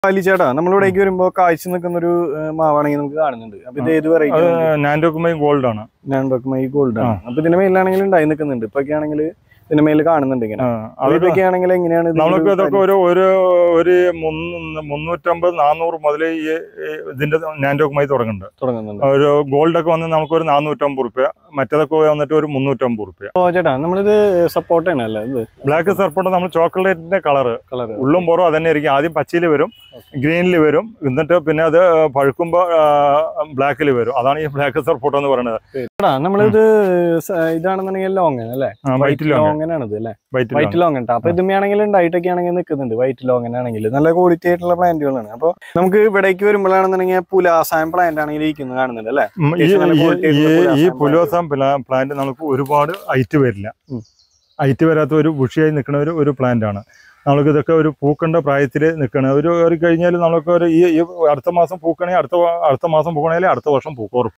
അലി ചേട്ടാ നമ്മളിവിടേക്ക് വരുമ്പോ കാഴ്ച നിൽക്കുന്ന ഒരു മാവാണെങ്കിൽ നമുക്ക് കാണുന്നുണ്ട് അപ്പൊ ഇത് ഏത് അത് വെറൈറ്റി നാൻഡോക്കുമൈ ഗോൾഡ് ആണ് മൈ ഗോൾഡ് ആണ് അപ്പൊ ഇതിന്റെ മേലിലാണെങ്കിൽ ഉണ്ടായി നിൽക്കുന്നുണ്ട് ഇപ്പൊ ഒക്കെ ആണെങ്കിൽ ഇതിന്റെ മേലിൽ കാണുന്നുണ്ട് ഇങ്ങനെ ആ, അതൊക്കെ ഇതൊക്കെ ആണെങ്കിൽ എങ്ങനെയാണ് ഇതിന്റെ നമ്മൾക്ക് ഒരു ഇതൊക്കെ ഒരു ഒരു ഒരു മുന്നൂ- മുന്നൂറ്റമ്പത് നാനൂറ് മുതൽ ഈ ഈ ഇതിന്റെ നാൻഡോക്കുമൈ തുടങ്ങുന്നുണ്ട് തുടങ്ങുന്നുണ്ട് ഒരു ഗോൾഡ് ഒക്കെ വന്ന് നമുക്ക് ഒരു നാനൂറ്റമ്പത് റുപ്യ മറ്റേതൊക്കെ വന്നിട്ട് ഒരു മുന്നൂറ്റമ്പത് റുപ്യ ഓ ചേട്ടാ നമ്മളിത് സപ്പോർട്ട് ചെയ്യണല്ലേ ഇത് ബ്ലാക്ക് സർപ്പോട്ട് നമ്മൾ ചോക്ലേറ്റിന്റെ കളറ് കളർ ഉള്ളും പുറവും അതന്നെ ആയിരിക്കും ആദ്യം പച്ചയിൽ വരും ഗ്രീനിൽ വരും എന്നിട്ട് പിന്നെ അത് പഴുക്കുമ്പോൾ ബ്ലാക്കിൽ വരും അതാണ് ഈ ബ്ലാക്ക് സർപ്പോട്ട് എന്ന് പറയുന്നത് ചേട്ടാ നമ്മളിത് സ- ഇതാണെന്നുണ്ടെങ്കിൽ ലോങ്ങൻ അല്ലേ വൈറ്റ് ലോങ് ലോങ്ങൻ ആണ് ഇത് അല്ലേ വൈറ്റ് വൈറ്റ് ലോങ്ങൻ അപ്പൊ ഇതുമ്മയാണെങ്കിൽ ഉണ്ടായിട്ടൊക്കെ ആണെങ്കിൽ നിൽക്കുന്നുണ്ട് വൈറ്റ് ലോങ്ങൻ ആണെങ്കിൽ നല്ല ക്വാളിറ്റി ആയിട്ടുള്ള പ്ലാന്റുകളാണ് അപ്പൊ നമുക്ക് ഇവിടേക്ക് വരുമ്പോഴാണെന്നുണ്ടെങ്കിൽ പുലാസായം പ്ലാന്റ് ആണെങ്കിൽ ഇരിക്കുന്നത് കാണുന്നുണ്ട് അല്ലേ ഉം, ഈ അത്യാവശ്യം നല്ല ഈ- quality ഈ ആയിട്ടുള്ള ഈ പുലാസാം പുലോസാം പ്ലാന്റ് നമുക്ക് ഒരുപാട് ഐറ്റ് വരില്ല ഉം. ഐറ്റ് വരാത്ത ഒരു ബുഷിയായി നിൽക്കുന്ന ഒരു ഒരു പ്ലാന്റ് ആണ് നമുക്ക് ഇതൊക്കെ ഒരു പൂക്കേണ്ട പ്രായത്തിൽ നിൽക്കണം ഒരു ഒരു കഴിഞ്ഞാൽ നമുക്ക് ഒരു ഈ ഈ അടുത്ത മാസം പൂക്കണമെങ്കിൽ അടുത്ത വ- അടുത്ത മാസം പൂക്കണമെങ്കിൽ അടുത്ത വർഷം പൂക്കും ഉറപ്പ്.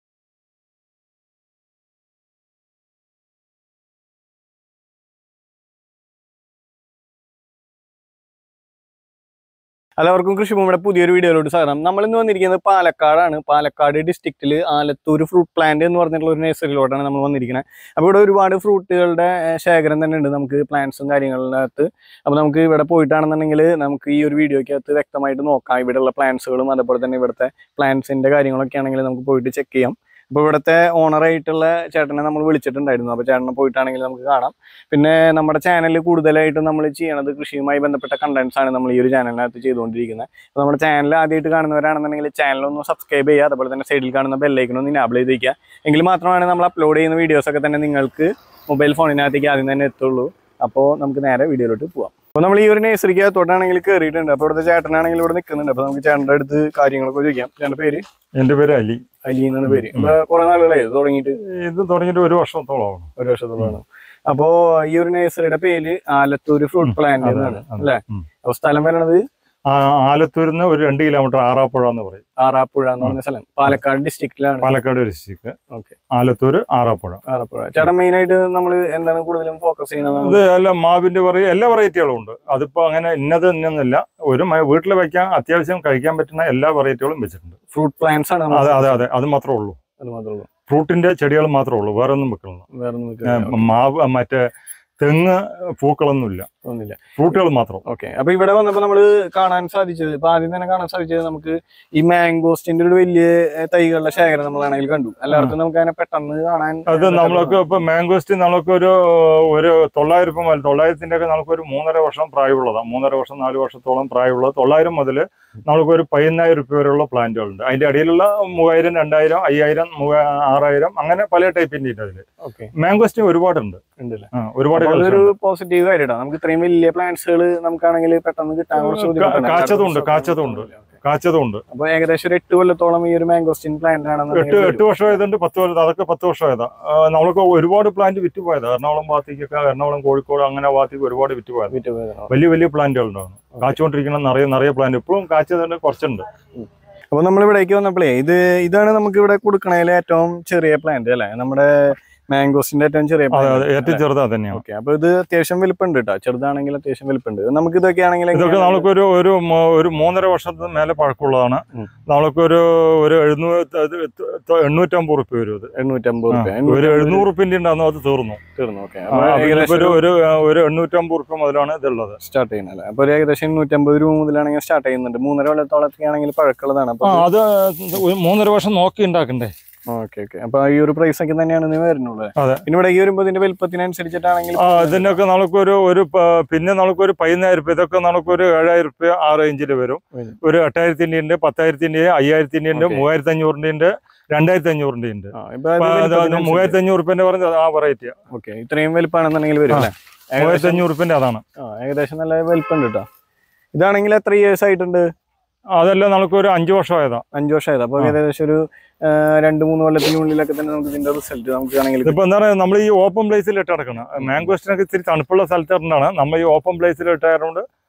എല്ലാവർക്കും കൃഷിഭൂമിയുടെ പുതിയൊരു വീഡിയോയിലോട്ട് സ്വാഗതം നമ്മൾ ഇന്ന് വന്നിരിക്കുന്നത് പാലക്കാടാണ് പാലക്കാട് ഡിസ്ട്രിക്റ്റിൽ ആലത്തൂർ ഫ്രൂട്ട് പ്ലാന്റ് എന്ന് പറഞ്ഞിട്ടുള്ള ഒരു നഴ്സറിയിലോട്ടാണ് നമ്മൾ വന്നിരിക്കുന്നത് അപ്പോൾ ഇവിടെ ഒരുപാട് ഫ്രൂട്ടുകളുടെ ഏഹ്, ശേഖരം തന്നെ ഉണ്ട് നമുക്ക് പ്ലാന്റ്സും കാര്യങ്ങളിനകത്ത് അപ്പോൾ നമുക്ക് ഇവിടെ പോയിട്ടാണെന്നുണ്ടെങ്കിൽ നമുക്ക് ഈ ഒരു വീഡിയോയ്ക്കകത്ത് വ്യക്തമായിട്ട് നോക്കാം ഇവിടെയുള്ള പ്ലാന്റ്സുകളും അതുപോലെ തന്നെ ഇവിടുത്തെ പ്ലാന്റ്സിന്റെ കാര്യങ്ങളൊക്കെ ആണെങ്കിൽ നമുക്ക് പോയിട്ട് ചെക്ക് ചെയ്യാം അപ്പോൾ ഇവിടുത്തെ ഓണറായിട്ടുള്ള ചേട്ടനെ നമ്മൾ വിളിച്ചിട്ടുണ്ടായിരുന്നു അപ്പോൾ ചേട്ടനെ പോയിട്ടാണെങ്കിൽ നമുക്ക് കാണാം പിന്നെ നമ്മുടെ ചാനലിൽ കൂടുതലായിട്ടും നമ്മൾ ചെയ്യണത് കൃഷിയുമായി ബന്ധപ്പെട്ട കണ്ടന്റ്സ് ആണ് നമ്മൾ ഈ ഒരു ചാനലിനകത്ത് ചെയ്തുകൊണ്ടിരിക്കുന്നത് അപ്പോൾ നമ്മുടെ ചാനൽ ആദ്യമായിട്ട് കാണുന്നവരാണെന്നുണ്ടെങ്കിൽ ചാനൽ ഒന്ന് സബ്സ്ക്രൈബ് ചെയ്യുക അതുപോലെ തന്നെ സൈഡിൽ കാണുന്ന ബെല്ലൈക്കൺ ഒന്ന് ഇനാബിൾ ചെയ്ത് വയ്ക്കുക എങ്കിൽ മാത്രമാണ് നമ്മൾ അപ്ലോഡ് ചെയ്യുന്ന വീഡിയോസ് ഒക്കെ തന്നെ നിങ്ങൾക്ക് മൊബൈൽ ഫോണിനകത്തേക്ക് ആദ്യം തന്നെ എത്തുള്ളൂ അപ്പോൾ നമുക്ക് നേരെ വീഡിയോയിലോട്ട് പോവാം അപ്പോൾ നമ്മൾ ഈ ഒരു നഴ്സറിക്ക് അകത്തോട്ടാണെങ്കിൽ കയറിയിട്ടുണ്ട് അപ്പോൾ ഇവിടുത്തെ ചേട്ടനാണെങ്കിൽ ഇവിടെ നിൽക്കുന്നുണ്ട് അപ്പോൾ നമുക്ക് ചേട്ടൻ്റെ അടുത്ത് കാര്യങ്ങളൊക്കെ ചോദിക്കാം ചേട്ടൻ്റെ പേര് എൻ്റെ പേര് അലി അലി എന്നാണ് പേര് അപ്പോൾ കുറേ നാളുകളായി ഇത് തുടങ്ങിയിട്ട് ഇത് തുടങ്ങിയിട്ട് ഒരു വർഷത്തോളമാണ് ഒരു വർഷത്തോളമാണ് അപ്പോ ഈ ഒരു നഴ്സറിയുടെ പേര് ആലത്തൂർ ഫ്രൂട്ട് പ്ലാന്റ് അതെ, എന്നാണ് അതെ. അല്ലേ ഉം. അപ്പൊ സ്ഥലം വരണത് ആ, ആലത്തൂരിന്ന് ഒരു രണ്ട് കിലോമീറ്റർ ആറാപ്പുഴ എന്ന് പറയും ആറാപ്പുഴ എന്ന് പറഞ്ഞ സ്ഥലം പാലക്കാട് ഡിസ്ട്രിക്റ്റിലാണ് പാലക്കാട് ഡിസ്ട്രിക്ട് ഓക്കെ ആലത്തൂർ ആറാപ്പുഴ ആറാപ്പുഴ ചേട്ടൻ മെയിൻ ആയിട്ട് നമ്മൾ എന്താണ് കൂടുതലും ഫോക്കസ് ചെയ്യുന്നത് ഇത് അല്ല മാവിന്റെ പറയും എല്ലാ വെറൈറ്റികളും ഉണ്ട് അതിപ്പോ അങ്ങനെ ഇന്നത് ഇന്നൊന്നുമില്ല ഒരു വീട്ടിൽ വെക്കാൻ അത്യാവശ്യം കഴിക്കാൻ പറ്റുന്ന എല്ലാ വെറൈറ്റികളും വെച്ചിട്ടുണ്ട് ഫ്രൂട്ട് പ്ലാന്റ്സ് ആണ് അതെ അതെ അതെ അത് മാത്രമേ ഉള്ളൂ അത് മാത്രമേ ഉള്ളൂ ഫ്രൂട്ടിന്റെ ചെടികൾ മാത്രമേ ഉള്ളൂ വേറെ ഒന്നും വെക്കുന്നില്ല വേറെ ഒന്നും ഏ, വെക്കുന്നില്ല. മാവ് മറ്റേ തെങ്ങ് പൂക്കളൊന്നുമില്ല ഒന്നുമില്ല ഫ്രൂട്ടുകൾ മാത്രം ഓക്കെ അപ്പൊ ഇവിടെ വന്നപ്പോ നമ്മള് കാണാൻ സാധിച്ചത് ഇപ്പൊ ആദ്യം തന്നെ കാണാൻ സാധിച്ചത് നമുക്ക് ഈ മാംഗോസ്റ്റിന്റെ ഒരു വലിയ ഏ, തൈകളുടെ ശേഖരം നമ്മളാണെങ്കിൽ കണ്ടു എല്ലാവർക്കും നമുക്ക് അതിനെ പെട്ടെന്ന് കാണാൻ അത് നമ്മളൊക്കെ ഇപ്പൊ മാംഗോസ്റ്റ് നമുക്ക് ഒരു ഒരു തൊള്ളായിരം രൂപ മുതൽ തൊള്ളായിരത്തിന്റെ ഒക്കെ നമുക്ക് ഒരു മൂന്നര വർഷം പ്രായമുള്ളതാണ് മൂന്നര വർഷം നാല് വർഷത്തോളം പ്രായമുള്ളത് തൊള്ളായിരം മുതൽ നമുക്ക് ഒരു പതിനായിരം രൂപ വരെയുള്ള പ്ലാന്റുകളുണ്ട് അതിന്റെ അടിയിലുള്ള മൂവായിരം രണ്ടായിരം അയ്യായിരം മൂവ- ആറായിരം അങ്ങനെ പല ടൈപ്പിന്റെ ഉണ്ട് അതില് ഓക്കെ മാംഗോസ്റ്റ് ഒരുപാടുണ്ട് ഉണ്ടല്ലേ ആ, ഒരുപാട് അപ്പൊ colours അതൊരു ഉണ്ട്. പോസിറ്റീവ് കാര്യമാണ് നമുക്ക് ഇത്രയും വലിയ പ്ലാന്റ്സുകൾ നമുക്കാണെങ്കിൽ പെട്ടെന്ന് കിട്ടാൻ കുറച്ച് കാ- ബുദ്ധിമുട്ടാണ്. കാച്ചതുണ്ട്, എല്ലാവർക്കും കാച്ചതുണ്ട്. ഓക്കേ. കാച്ചതുണ്ട് അപ്പൊ ഏകദേശം ഒരു എട്ട് കൊല്ലത്തോളം ഈ ഒരു മാംഗോസ്റ്റിൻ പ്ലാന്റ് എട്ട് ആണെന്നുണ്ടെങ്കിൽ എട്ട് വർഷം ആയതുണ്ട് പത്ത് വർഷം അതൊക്കെ പത്ത് വർഷം ആയതാ ആ, നമ്മൾക്ക് ഒരുപാട് പ്ലാന്റ് വിറ്റ് പോയതാ എറണാകുളം ഭാഗത്തേക്കൊക്കെ എറണാകുളം കോഴിക്കോട് അങ്ങനെ ഭാഗത്തേക്ക് ഒരുപാട് വിറ്റ് പോയത് വിറ്റ് പോയതാണ്. വലിയ വലിയ പ്ലാന്റുകൾ ഉണ്ടാവും കാച്ചുകൊണ്ടിരിക്കുന്ന നിറയെ നിറയെ പ്ലാന്റ് ഇപ്പോഴും കാച്ചതുണ്ട് കുറച്ചുണ്ട് അപ്പൊ നമ്മൾ ഇവിടേക്ക് വന്നപ്പോഴേ ഇത് ഇതാണ് നമുക്ക് ഇവിടെ കൊടുക്കണതിൽ ഏറ്റവും ചെറിയ പ്ലാന്റ് അല്ലെ നമ്മുടെ മാംഗോസിന്റെ ഏറ്റവും ചെറിയ അതെ അതെ plant. ഏറ്റവും ചെറുത് അത് തന്നെയാണ് ഓക്കെ അപ്പൊ ഇത് അത്യാവശ്യം വലിപ്പമുണ്ട് കേട്ടോ ചെറുതാണെങ്കിൽ അത്യാവശ്യം വലിപ്പമുണ്ട് നമുക്ക് ഇതൊക്കെ ആണെങ്കിൽ ഇതൊക്കെ നമ്മൾക്കൊരു ഒരു മൂ- ഒരു മൂന്നര വർഷത്തിന് മേലെ പഴക്കമുള്ളതാണ് ഉം. നമ്മൾക്കൊരു ഒരു എഴുന്നൂറ് എണ്ണൂറ്റമ്പത് റുപ്യ വരും അത് എണ്ണൂറ്റമ്പത് ആ, റുപ്യ ഒരു എഴുന്നൂറ് റുപ്യന്റെ ഉണ്ടായിരുന്നു അത് തീർന്നു തീർന്നു ഓക്കെ ആ, അപ്പൊ ഇതിപ്പോ ഒരു ഒരു ഒരു എണ്ണൂറ്റമ്പത് റുപ്യ മുതലാണ് ഇതുള്ളത് സ്റ്റാർട്ട് ചെയ്യുന്നത് അപ്പൊ ഒരു ഏകദേശം എണ്ണൂറ്റമ്പത് രൂപ മുതലാണെങ്കിൽ സ്റ്റാർട്ട് ചെയ്യുന്നുണ്ട് മൂന്നര കൊല്ലത്തോളൊക്കെ ആണെങ്കിൽ പഴക്കമുള്ളതാണ് അപ്പൊ ആ അത് ഒരു മൂന്നര വർഷം നോക്കി ഉണ്ടാക്കണ്ടേ ഓക്കെ ഓക്കെ അപ്പൊ ഈ ഒരു പ്രൈസ് ഒക്കെ തന്നെയാണ് ഇത് വരുന്നുള്ളത് അതെ. പിന്നെ ഇവിടെ ഈ വരുമ്പോ ഇതിന്റെ വലിപ്പത്തിനനുസരിച്ചിട്ടാണെങ്കിൽ ആ ഇതിനൊക്കെ നമുക്കൊരു ഒരു പ- പിന്നെ നമുക്കൊരു പതിനായിരം രൂപ ഇതൊക്കെ നമുക്കൊരു ഏഴായിരം രൂപ ആ റേഞ്ചിൽ വരും വരും. ഒരു എട്ടായിരത്തിന്റെ ഉണ്ട് പത്തായിരത്തിന്റെ അയ്യായിരത്തിന്റെ ഉണ്ട് Okay. മൂവായിരത്തി അഞ്ഞൂറിന്റെ ഉണ്ട് രണ്ടായിരത്തി അഞ്ഞൂറിന്റെ ഉണ്ട് ആ, ഇപ്പൊ അത് വലിപ്പത്തിനനുസരിച്ച്. മൂവായിരത്തി അഞ്ഞൂറ് റുപ്യന്റെ പറഞ്ഞത് ആ വെറൈറ്റിയാ ഓക്കെ ഇത്രയും വലിപ്പാണെന്നുണ്ടെങ്കിൽ വരും അല്ലേ മൂവായിരത്തി ഏകദേശം അഞ്ഞൂറ് റുപ്യന്റെ അതാണ് ആ, ഏകദേശം നല്ല വലിപ്പമുണ്ട് കേട്ടോ ഇതാണെങ്കിൽ എത്ര ഇയേഴ്സ് ആയിട്ടുണ്ട് അതെല്ലാം നമുക്ക് ഒരു അഞ്ചു വർഷമായതാ അഞ്ചു വർഷമായത് അപ്പൊ ആ. ഏകദേശം ഒരു ആ, രണ്ട് മൂന്ന് കൊല്ലത്തിനുള്ളിലൊക്കെ തന്നെ നമുക്ക് ഇതിന്റെ റിസൾട്ട് നമുക്ക് ആണെങ്കിൽ ഇതിപ്പോ എന്താ പറയുക നമ്മൾ ഈ ഓപ്പൺ പ്ലേസിൽ ഇട്ട് നടക്കണം മാംഗോസ്റ്റിനൊക്കെ ഇത്തിരി തണുപ്പുള്ള സ്ഥലത്ത് ഇട്ടാണ് നമ്മൾ ഈ ഓപ്പൺ പ്ലേസിൽ ഇട്ടായതുകൊണ്ട്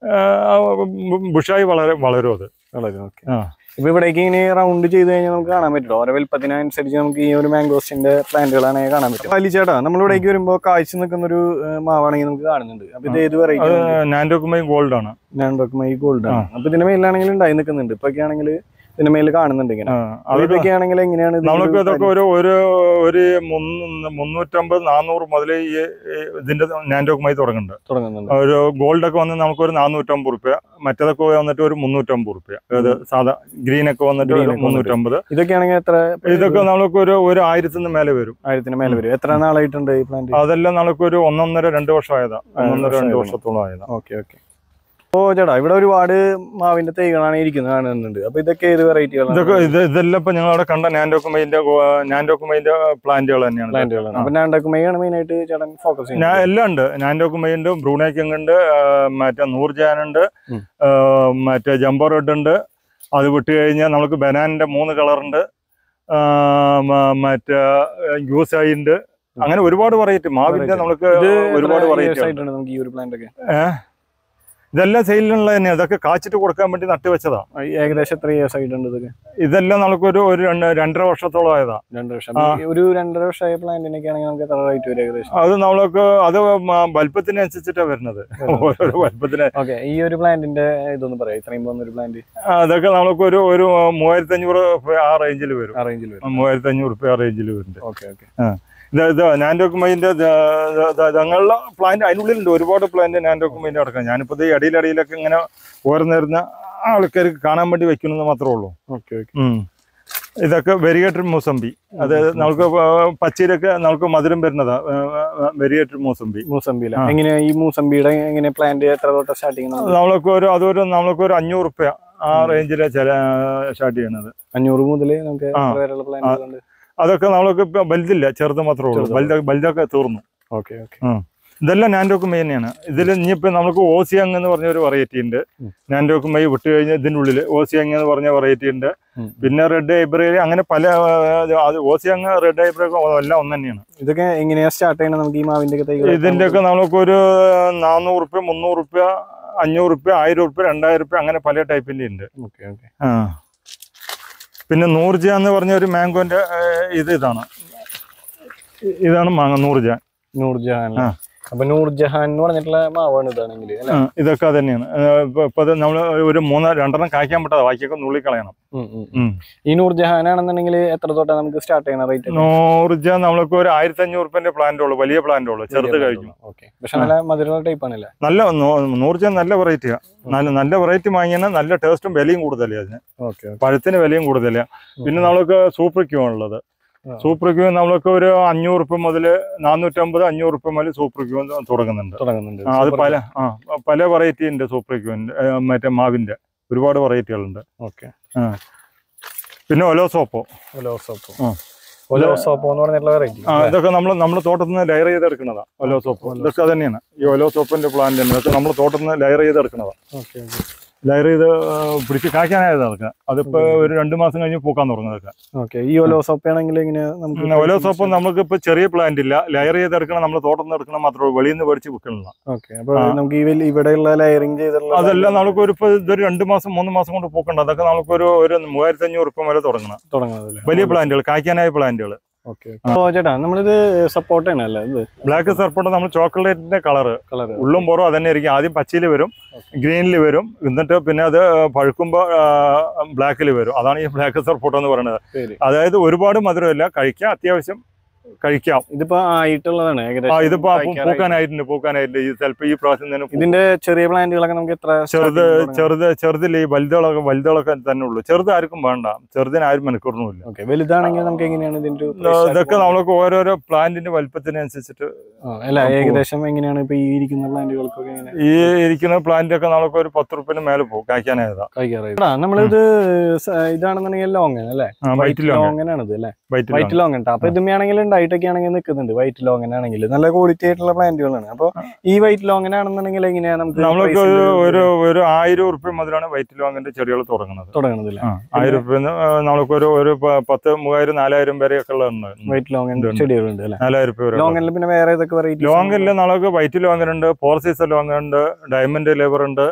ബുഷായി വളരെ വളരും അത് വളരെ ഓക്കെ ആ. ഇപ്പൊ ഇവിടേക്ക് ഇങ്ങനെ റൗണ്ട് ചെയ്ത് കഴിഞ്ഞാൽ നമുക്ക് കാണാൻ പറ്റും ഓരോ വലുപ്പത്തിനനുസരിച്ച് നമുക്ക് ഈ ഒരു മാംഗോസിന്റെ പ്ലാന്റുകളാണ് കാണാൻ പറ്റും വലി ചേട്ടാ നമ്മൾ ഇവിടേക്ക് വരുമ്പോൾ കാഴ്ച നിൽക്കുന്ന ഒരു ഏഹ്, മാവാണെങ്കിൽ നമുക്ക് കാണുന്നുണ്ട് അപ്പൊ ഇത് ഏത് അത് വെറൈറ്റി നാൻഡോക്കുമൈ ഗോൾഡ് ആണ് മൈ ഗോൾഡ് ആണ് അപ്പൊ ഇതിന്റെ മേലിലാണെങ്കിൽ ഉണ്ടായി നിൽക്കുന്നുണ്ട് ഇപ്പൊ ആണെങ്കിൽ ഇതിന്റെ മേലിൽ കാണുന്നുണ്ട് ഇങ്ങനെ ആ, അപ്പൊ അതൊക്കെ ഇതൊക്കെ ആണെങ്കിൽ എങ്ങനെയാണ് ഇതിന്റെ നമ്മൾക്ക് ഒരു ഇതൊക്കെ ഒരു ഒരു ഒരു മുന്നൂ- മുന്നൂറ്റമ്പത് നാനൂറ് മുതൽ ഈ ഈ ഇതിന്റെ നാൻഡോക്കുമൈ തുടങ്ങുന്നുണ്ട് തുടങ്ങുന്നുണ്ട് ഒരു ഗോൾഡ് ഒക്കെ വന്ന് നമുക്ക് ഒരു നാനൂറ്റമ്പത് റുപ്യ മറ്റേതൊക്കെ വന്നിട്ട് ഒരു മുന്നൂറ്റമ്പത് റുപ്യ അതായത് സാധാ ഗ്രീൻ ഒക്കെ വന്നിട്ട് Green ഒരു ഒക്കെ മുന്നൂറ്റമ്പത് ഇതൊക്കെ ആണെങ്കിൽ എത്ര ഇതൊക്കെ നമുക്ക് ഒരു ഒരു ആയിരത്തിന് മേലെ വരും ആയിരത്തിന് മേലെ വരും എത്ര നാളായിട്ടുണ്ട് ഈ പ്ലാന്റ് അതെല്ലാം നമുക്ക് ഒരു ഒന്നൊന്നര രണ്ട് വർഷമായതാ ഒന്നൊന്നര രണ്ട് വർഷത്തോളം ആയതാ ഓക്കെ ഓക്കെ ഓ ചേട്ടാ ഇവിടെ ഒരുപാട് മാവിന്റെ തൈകളാണ് ഇരിക്കുന്നത് കാണുന്നുണ്ട് അപ്പൊ ഇതൊക്കെ ഏത് വെറൈറ്റികളാണ് ഇതൊക്കെ ഇത് ഇതെല്ലാം ഇപ്പൊ ഞങ്ങൾ അവിടെ കണ്ട നാൻഡോക്കുമൈന്റെ നാൻഡോക്കുമൈന്റെ പ്ലാന്റുകൾ തന്നെയാണ് പ്ലാന്റുകളാണ് അപ്പൊ നാണ്ടക്കുമയാണ് മെയിൻ ആയിട്ട് ചേട്ടൻ ഫോക്കസ് ഞാൻ ചെയ്യുന്നത് എല്ലാം ഉണ്ട് നാൻഡോക്കുമൈണ്ട് ബ്രൂണേക്കിങ് ഉണ്ട് ആ, മറ്റേ നൂർജാൻ ഉണ്ട് ഉം. ആ, മറ്റേ ജംബോ റെഡ് ഉണ്ട് അത് വിട്ട് കഴിഞ്ഞാൽ നമുക്ക് ബനാനിന്റെ മൂന്ന് കളറുണ്ട് മറ്റേ യൂസായി ഉണ്ട് അങ്ങനെ ഒരുപാട് വെറൈറ്റി മാവിന്റെ Variety. നമുക്ക് ഇത് ഒരുപാട് എത്ര years വെറൈറ്റി ആയിട്ടുണ്ട് നമുക്ക് ഈ ഒരു പ്ലാന്റ് ഒക്കെ ഇതെല്ലാം സെയിലിനുള്ള തന്നെ അതൊക്കെ കാച്ചിട്ട് കൊടുക്കാൻ വേണ്ടി നട്ടു വെച്ചതാ ആ, ഏകദേശം എത്ര ഇയേഴ്സ് ആയിട്ടുണ്ട് ഇതൊക്കെ ഇതെല്ലാം നമുക്കൊരു ഒരു രണ്ട് രണ്ടര വർഷത്തോളം ആയതാ രണ്ട് വർഷം ആ. ഈ ഒരു രണ്ടര വർഷമായ പ്ലാന്റിനൊക്കെ ആണെങ്കിൽ നമുക്ക് എത്ര റേറ്റ് വരും ഏകദേശം അത് നമ്മൾക്ക് അത് മ- വലുപ്പത്തിനനുസരിച്ചിട്ടാണ് വരുന്നത് ഓരോരോ വലുപ്പത്തിന് ഓക്കെ ഈ ഒരു പ്ലാന്റിന്റെ ഇതൊന്ന് പറയാം ഇത്രയും പോകുന്ന ഒരു പ്ലാന്റ് അതൊക്കെ നമുക്ക് ഒരു ഒരു മൂവായിരത്തി അഞ്ഞൂറ് ആ റേഞ്ചിൽ വരും ആ റേഞ്ചിൽ വരും മൂവായിരത്തി അഞ്ഞൂറ് റുപ്യ ആ റേഞ്ചിൽ വരുന്നുണ്ട് ഓക്കെ ഓക്കെ ഇത് ഇത് നാൻഡോക്കുമൈൻ്റെ ഞങ്ങളുടെ പ്ലാന്റ് അതിനുള്ളിലുണ്ട് ഒരുപാട് പ്ലാന്റ് നാൻഡോക്കുമൈൻ്റെ അടക്കം ഞാനിപ്പോൾ ഈ അടിയിലടിയിലൊക്കെ ഇങ്ങനെ ഓരോന്നിരുന്ന ആൾക്കാർക്ക് കാണാൻ വേണ്ടി വെക്കണമെന്ന് മാത്രമേ ഉള്ളൂ ഓക്കെ ഓക്കെ ഉം. ഇതൊക്കെ വെരിയേറ്റഡ് മൂസമ്പി അത് നമുക്ക് പച്ചയിലൊക്കെ നമുക്ക് മധുരം വരുന്നതാ വെരിയേറ്റഡ് മൂസമ്പി മൂസമ്പിയില ആ. എങ്ങനെയാ ഈ മൂസമ്പിയുടെ എങ്ങനെ പ്ലാന്റ് എത്ര തൊട്ട് സ്റ്റാർട്ടിങ് നമ്മൾക്ക് ഒരു അതൊരു നമ്മൾക്ക് ഒരു അഞ്ഞൂറ് റുപ്യ ആ റേഞ്ചിലെ ചില സ്റ്റാർട്ട് ചെയ്യണത് അഞ്ഞൂറ് മുതൽ നമുക്ക് ആ. എത്ര വരെയുള്ള പ്ലാന്റുകളുണ്ട് അതൊക്കെ നമ്മൾക്ക് ഇപ്പൊ വലുതില്ല ചെറുത് മാത്രമേ ഉള്ളൂ ചെറുത്. വലുത വലുതൊക്കെ തീർന്നു ഓക്കെ ഓക്കെ ഇതെല്ലാം നാൻഡോക്കുമൈ തന്നെയാണ് ഇതിൽ ഇനിയിപ്പോൾ നമുക്ക് ഓസിയങ് എന്ന് പറഞ്ഞ ഒരു വെറൈറ്റി ഉണ്ട് ഉം. നാൻഡോക്കുമൈ വിട്ട് കഴിഞ്ഞാൽ ഇതിൻ്റെ ഉള്ളിൽ ഓസിയങ് എന്ന് പറഞ്ഞ വെറൈറ്റി ഉണ്ട് ഉം. പിന്നെ റെഡ് ഐബ്രറി അങ്ങനെ പല ആ, അത് ഓസിയങ് റെഡ് ഐബ്രറി എല്ലാം ഒന്ന് തന്നെയാണ് ഇതൊക്കെ എങ്ങനെയാ സ്റ്റാർട്ട് ചെയ്യണത് നമുക്ക് ഈ മാവിന്റെ ഒക്കെ തൈകൾ ഇതിൻ്റെയൊക്കെ നമുക്കൊരു നാനൂറ് റുപ്യ മുന്നൂറ് റുപ്യ അഞ്ഞൂറ് റുപ്യ ആയിരം റുപ്യ രണ്ടായിരം റുപ്യ അങ്ങനെ പല ടൈപ്പിൻ്റെ ഉണ്ട് ഓക്കെ ഓക്കെ ആ പിന്നെ നൂർജ എന്ന് പറഞ്ഞ ഒരു മാംഗോന്റെ ഇത് ഇതാണ് ഇ- ഇതാണ് മാങ്ങ നൂർജ നൂർജഹാൻ ആ. അപ്പൊ നൂർജഹാൻ എന്ന് പറഞ്ഞിട്ടുള്ള മാവാണ് ഇതാണെങ്കിൽ അല്ലെ ആ, ഇതൊക്കെ തന്നെയാണ് ഇപ്പൊ ഇപ്പൊ അത് നമ്മൾ ഒരു മൂന്ന് രണ്ടെണ്ണം കായ്ക്കാൻ പറ്റാതെ ബാക്കിയൊക്കെ നുള്ളി കളയണം ഉം. ഈ നൂർജഹാൻ ആണെന്നുണ്ടെങ്കിൽ എത്ര തൊട്ടാ നമുക്ക് സ്റ്റാർട്ട് ചെയ്യുന്ന റേറ്റ് നൂർജ നമ്മൾക്ക് ഒരു ആയിരത്തി അഞ്ഞൂറ് റുപ്യന്റെ പ്ലാന്റ് ഉള്ളൂ വലിയ പ്ലാന്റ് ഉള്ളൂ ചെറുത് കഴിക്കും ഓക്കെ പക്ഷെ നല്ല മധുരമുള്ള ടൈപ്പ് ആണല്ലേ നല്ല നൂ- നൂർജ നല്ല വെറൈറ്റിയാ നല്ല നല്ല വെറൈറ്റി വാങ്ങിയാൽ നല്ല ടേസ്റ്റും വിലയും കൂടുതലേ അതിന് ഓക്കെ പഴത്തിന് വിലയും കൂടുതലാ പിന്നെ നമ്മൾക്ക് സൂപ്പർ ക്യൂ ഉള്ളത് ആ. സൂപ്പർ ക്യൂ നമ്മൾക്ക് ഒരു അഞ്ഞൂറ് റുപ്യ മുതൽ നാനൂറ്റമ്പത് അഞ്ഞൂറ് റുപ്യ മുതൽ സൂപ്പർ ക്യൂ തുടങ്ങുന്നുണ്ട് തുടങ്ങുന്നുണ്ട് ആ, അത് പല ആ പല വെറൈറ്റി ഉണ്ട് സൂപ്പർ ക്യൂവിന്റെ മറ്റേ മാവിന്റെ ഒരുപാട് വെറൈറ്റികളുണ്ട് ഓക്കെ പിന്നെ ഒലോസോപ്പോ ഒലോസോപ്പോ ആ. ഒലോസോപ്പോ എന്ന് പറഞ്ഞിട്ടുള്ള വെറൈറ്റി ആ ഇതൊക്കെ നമ്മൾ നമ്മുടെ തോട്ടത്തിൽ നിന്ന് ലെയർ ചെയ്തെടുക്കുന്നതാ ഒലോസോപ്പോ ഇതൊക്കെ തന്നെയാണ് ഈ ഒലോസോപ്പിന്റെ പ്ലാന്റ് തന്നെ ഇതൊക്കെ നമ്മുടെ തോട്ടത്തിൽ നിന്ന് ലെയർ ചെയ്തെടുക്കുന്നതാ ഓക്കെ ഓക്കെ ലെയർ ചെയ്ത് ആ, പിടിച്ച് കായ്ക്കാനായത് അതൊക്കെ അതിപ്പോ ഒരു രണ്ട് മാസം കഴിഞ്ഞ് പൂക്കാൻ തുടങ്ങുന്നതൊക്കെ ഓക്കെ ഈ ഒലോസോപ്പ ആണെങ്കിൽ എങ്ങനെ നമുക്ക് ഒലോസോപ്പ് നമുക്ക് ഇപ്പൊ ചെറിയ പ്ലാന്റ് ഇല്ല ലെയർ ചെയ്തെടുക്കണം നമ്മൾ തോട്ടത്തിൽ നിന്ന് എടുക്കണം മാത്രമേ ഉള്ളൂ വെളിയിൽ നിന്ന് മേടിച്ച് വിൽക്കണില്ല ഓക്കെ അപ്പൊ ആ. നമുക്ക് ഈ വലിയ ഇവിടെയുള്ള ലെയറിംഗ് ചെയ്തിട്ടുള്ള അതെല്ലാം നമുക്ക് ഒരു ഇപ്പൊ ഇതൊരു രണ്ട് മാസം മൂന്ന് മാസം കൊണ്ട് പൂക്കണ്ട അതൊക്കെ നമുക്കൊരു ഒരു മൂവായിരത്തി അഞ്ഞൂറ് റുപ്യ വരെ തുടങ്ങണം തുടങ്ങുന്നതല്ലേ വലിയ പ്ലാന്റുകൾ കായ്ക്കാനായ പ്ലാന്റുകൾ ഓക്കെ അപ്പൊ ചേട്ടാ നമ്മളിത് സപ്പോർട്ട് ചെയ്യണല്ലേ ഇത് ബ്ലാക്ക് സർപ്പുണ്ട് നമ്മൾ ചോക്ലേറ്റിന്റെ കളർ കളർ ഉള്ളും പുറം അതന്നെ ആയിരിക്കും ആദ്യം പച്ചയിൽ വരും Okay. ഗ്രീനിൽ വരും എന്നിട്ട് പിന്നെ അത് പഴുക്കുമ്പോൾ ബ്ലാക്കിൽ വരും അതാണ് ഈ ബ്ലാക്ക് സർപ്പോട്ട് എന്ന് പറയുന്നത് ശരി അതായത് ഒരുപാട് മധുരമില്ല കഴിക്കാം അത്യാവശ്യം കഴിക്കാം ഇതിപ്പോ ആയിട്ടുള്ളതാണ് ആ ഏകദേശം ഇതിപ്പോ കായ്ക്കാറായി. പൂക്കാനായിട്ടുണ്ട് പൂക്കാനായിട്ടുണ്ട് ഈ ചിലപ്പോൾ ഈ പ്രാവശ്യം തന്നെ പൂ- ഇതിന്റെ ചെറിയ പ്ലാന്റുകളൊക്കെ നമുക്ക് എത്ര ചെറുത് starting തുടങ്ങാം? ചെറുത് ചെറുതിൽ ഈ വലുതുകളൊക്കെ വലുതുകളൊക്കെ തന്നെ ഉള്ളൂ ചെറുത് ആർക്കും വേണ്ട ചെറുതിന് ആരും മെനക്കൊന്നുമില്ല ഓക്കെ വലുതാണെങ്കിൽ നമുക്ക് എങ്ങനെയാണ് ഇതിന്റെ ഒരു price ഇതൊക്കെ ആയിട്ട് നമ്മൾക്ക് ഓരോരോ പ്ലാന്റിന്റെ വലുപ്പത്തിനനുസരിച്ചിട്ട് ആ, അല്ല ഏകദേശം എങ്ങനെയാണ് ഇപ്പൊ ഈ ഇരിക്കുന്ന പ്ലാന്റുകൾക്കൊക്കെ എങ്ങനെ ഈ ഇരിക്കുന്ന പ്ലാന്റ് ഒക്കെ നമ്മൾക്ക് ഒരു പത്ത് റുപ്യന് മേലെ പോകും കായ്ക്കാനായതാ കഴിക്കാറായി എടാ, നമ്മളിത് സ- ഇതാണെന്നുണ്ടെങ്കിൽ ലോങ്ങൻ അല്ലേ വൈറ്റ് ലോങ് ലോങ്ങൻ ആണിത് അല്ലേ വൈറ്റ് വൈറ്റ് ലോങ്ങൻ അപ്പൊ ഇതുമ്മയാണെങ്കിൽ ഉണ്ടായിട്ടൊക്കെ ആണെങ്കിൽ നിൽക്കുന്നുണ്ട് വൈറ്റ് ലോങ്ങൻ ആണെങ്കിൽ നല്ല ക്വാളിറ്റി ആയിട്ടുള്ള പ്ലാന്റുകളാണ് അപ്പൊ ഈ വൈറ്റ് ലോങ്ങൻ ആണെന്നുണ്ടെങ്കിൽ എങ്ങനെയാ നമുക്ക് നമ്മൾക്ക് price ഒരു ന്റെ ഒരു ഒരു ആയിരം ഉറുപ്പ്യ മുതലാണ് വൈറ്റ് ലോങ്ങിന്റെ ചെടികൾ തുടങ്ങുന്നത് തുടങ്ങുന്നത് അല്ലേ ആ, ആയിരം ഉറുപ്പ്യ നമ്മൾക്കൊരു ഒരു പ- പത്ത് മൂവായിരം നാലായിരം വരെയൊക്കെ ഉള്ളുണ്ട് വൈറ്റ് ലോങ്ങൻ ഉണ്ട്, ഉണ്ട്. ചെടികളുണ്ട് അല്ലേ നാലായിരം ഉറുപ്പ്യ വരെ ലോങ്ങനിൽ പിന്നെ വേറെ ഏതൊക്കെ വെറൈറ്റി ലോങ്ങിൽ നമുക്ക് വൈറ്റ് ലോങ്ങൻ ഉണ്ട് ഫോർ സീസൺ ലോങ്ങൻ ഉണ്ട് ഡയമണ്ട് ലെവർ ഉണ്ട്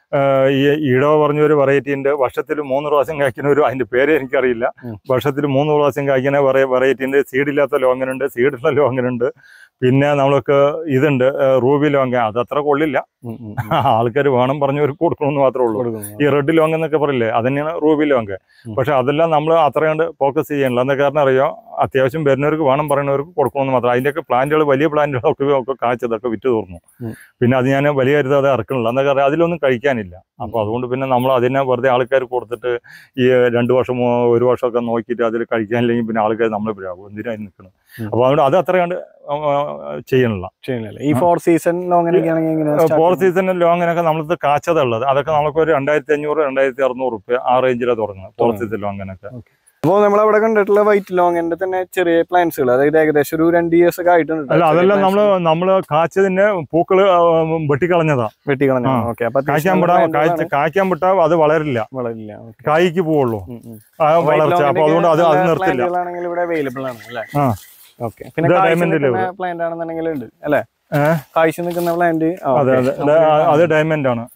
ഈ ഈടോ പറഞ്ഞ ഒരു വെറൈറ്റി ഉണ്ട് വർഷത്തിൽ മൂന്ന് പ്രാവശ്യം കായ്ക്കുന്ന ഒരു അതിന്റെ പേര് എനിക്കറിയില്ല ഉം. വർഷത്തിൽ മൂന്ന് പ്രാവശ്യം കായ്ക്കുന്ന വെറൈറ്റി ഉണ്ട് സീഡില്ലാത്ത ലോങ്ങനുണ്ട് സീഡുള്ള ലോങ്ങനുണ്ട് പിന്നെ നമ്മൾക്ക് ഇതുണ്ട് റൂബി ലോങ്ങ അത് അത്ര കൊള്ളില്ല ഉം, ഉം, ഉം. ആൾക്കാർ വേണം പറഞ്ഞവർക്ക് കൊടുക്കണമെന്ന് മാത്രമേ ഉള്ളൂ കൊടുക്കുന്നു. ഈ റെഡ് ലോങ് എന്നൊക്കെ പറയില്ലേ അത് തന്നെയാണ് റൂബി ലോങ് ഉം. പക്ഷെ അതെല്ലാം നമ്മൾ അത്ര കണ്ട് ഫോക്കസ് ചെയ്യണില്ല എന്താ കാരണം അറിയോ അത്യാവശ്യം വരുന്നവർക്ക് വേണം പറയുന്നവർക്ക് കൊടുക്കണമെന്ന് മാത്രം അതിൻ്റെയൊക്കെ പ്ലാന്റുകൾ വലിയ പ്ലാന്റുകളൊക്കെ ഒക്കെ കാഴ്ചതൊക്കെ വിറ്റ് തീർന്നു ഉം. പിന്നെ അത് ഞാൻ വലിയ കരുത് അത് ഇറക്കണില്ല എന്താ കാരണം അതിലൊന്നും കഴിക്കാനില്ല അപ്പോൾ അതുകൊണ്ട് പിന്നെ നമ്മൾ അതിനെ വെറുതെ ആൾക്കാർ കൊടുത്തിട്ട് ഈ രണ്ട് വർഷം മൂ- ഒരു വർഷമൊക്കെ നോക്കിയിട്ട് അതിൽ കഴിക്കാനില്ലെങ്കിൽ പിന്നെ ആൾക്കാർ നമ്മളെ പിരാകും എന്തിനായി നിൽക്കണം ഉം. അപ്പോൾ അതുകൊണ്ട് അത് അത്ര കണ്ട് ചെയ്യണില്ല ചെയ്യുന്നില്ല ഈ ഫോർ സീസൺ ലോങ്ങിനൊക്കെ ആണെങ്കിൽ എങ്ങനെ ഫോർ സീസൺ ലോങ്ങിനൊക്കെ നമ്മളത് കാച്ചത ഉള്ളത് അതൊക്കെ നമുക്ക് ഒരു രണ്ടായിരത്തി അഞ്ഞൂറ് രണ്ടായിരത്തി അറുന്നൂറ് റുപ്യ ആ റേഞ്ചിലാണ് തുടങ്ങുന്നത് ഫോർ തുടങ്ങുന്നത്. സീസൺ ലോങ്ങിനൊക്കെ അപ്പോൾ നമ്മൾ അവിടെ കണ്ടിട്ടുള്ള വൈറ്റ് ലോങ്ങിന്റെ തന്നെ ചെറിയ പ്ലാന്റ്സുകൾ അതായത് ഏകദേശം ഒരു രണ്ട് ഇയേഴ്സ് ഒക്കെ ആയിട്ടുണ്ട് അല്ല ചെറിയ അതെല്ലാം plants നമ്മള് നമ്മള് കാച്ചതിന്റെ പൂക്കള് ആ, വെട്ടിക്കളഞ്ഞതാ വെട്ടി കളഞ്ഞു ആ. ഓക്കെ അപ്പൊ കായ്ക്കാൻ വിടാ കായ്ച്ച കായ്ക്കാൻ വിട്ടാ അത് വളരില്ല വളരില്ല ഓക്കെ കായ്ക്ക് പോവുള്ളൂ ആ വളർച്ച അപ്പൊ അതുകൊണ്ട് അത് അത് നിർത്തില്ല ആണെങ്കിൽ ഇവിടെ അവൈലബിൾ ആണ് അല്ലേ ആ. ഓക്കെ പിന്നെ ഇത് കായ്ച്ചു diamond ഇല്ലേ നിൽക്കുന്ന പ്ലാന്റ് ആണെന്നുണ്ടെങ്കിൽ ഉണ്ട് അല്ലേ ഏ? കായ്ച്ചു നിൽക്കുന്ന പ്ലാന്റ് അതെ അതെ ഇത് അത് ഡയമണ്ട് ആണ്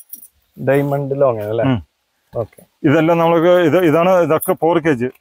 ഡയമണ്ട് ലോങ് അല്ലേ ഉം. ഓക്കെ ഇതെല്ലാം നമ്മൾക്ക് ഇത് ഇതാണ് ഇതൊക്കെ ഫോർ കെ ജി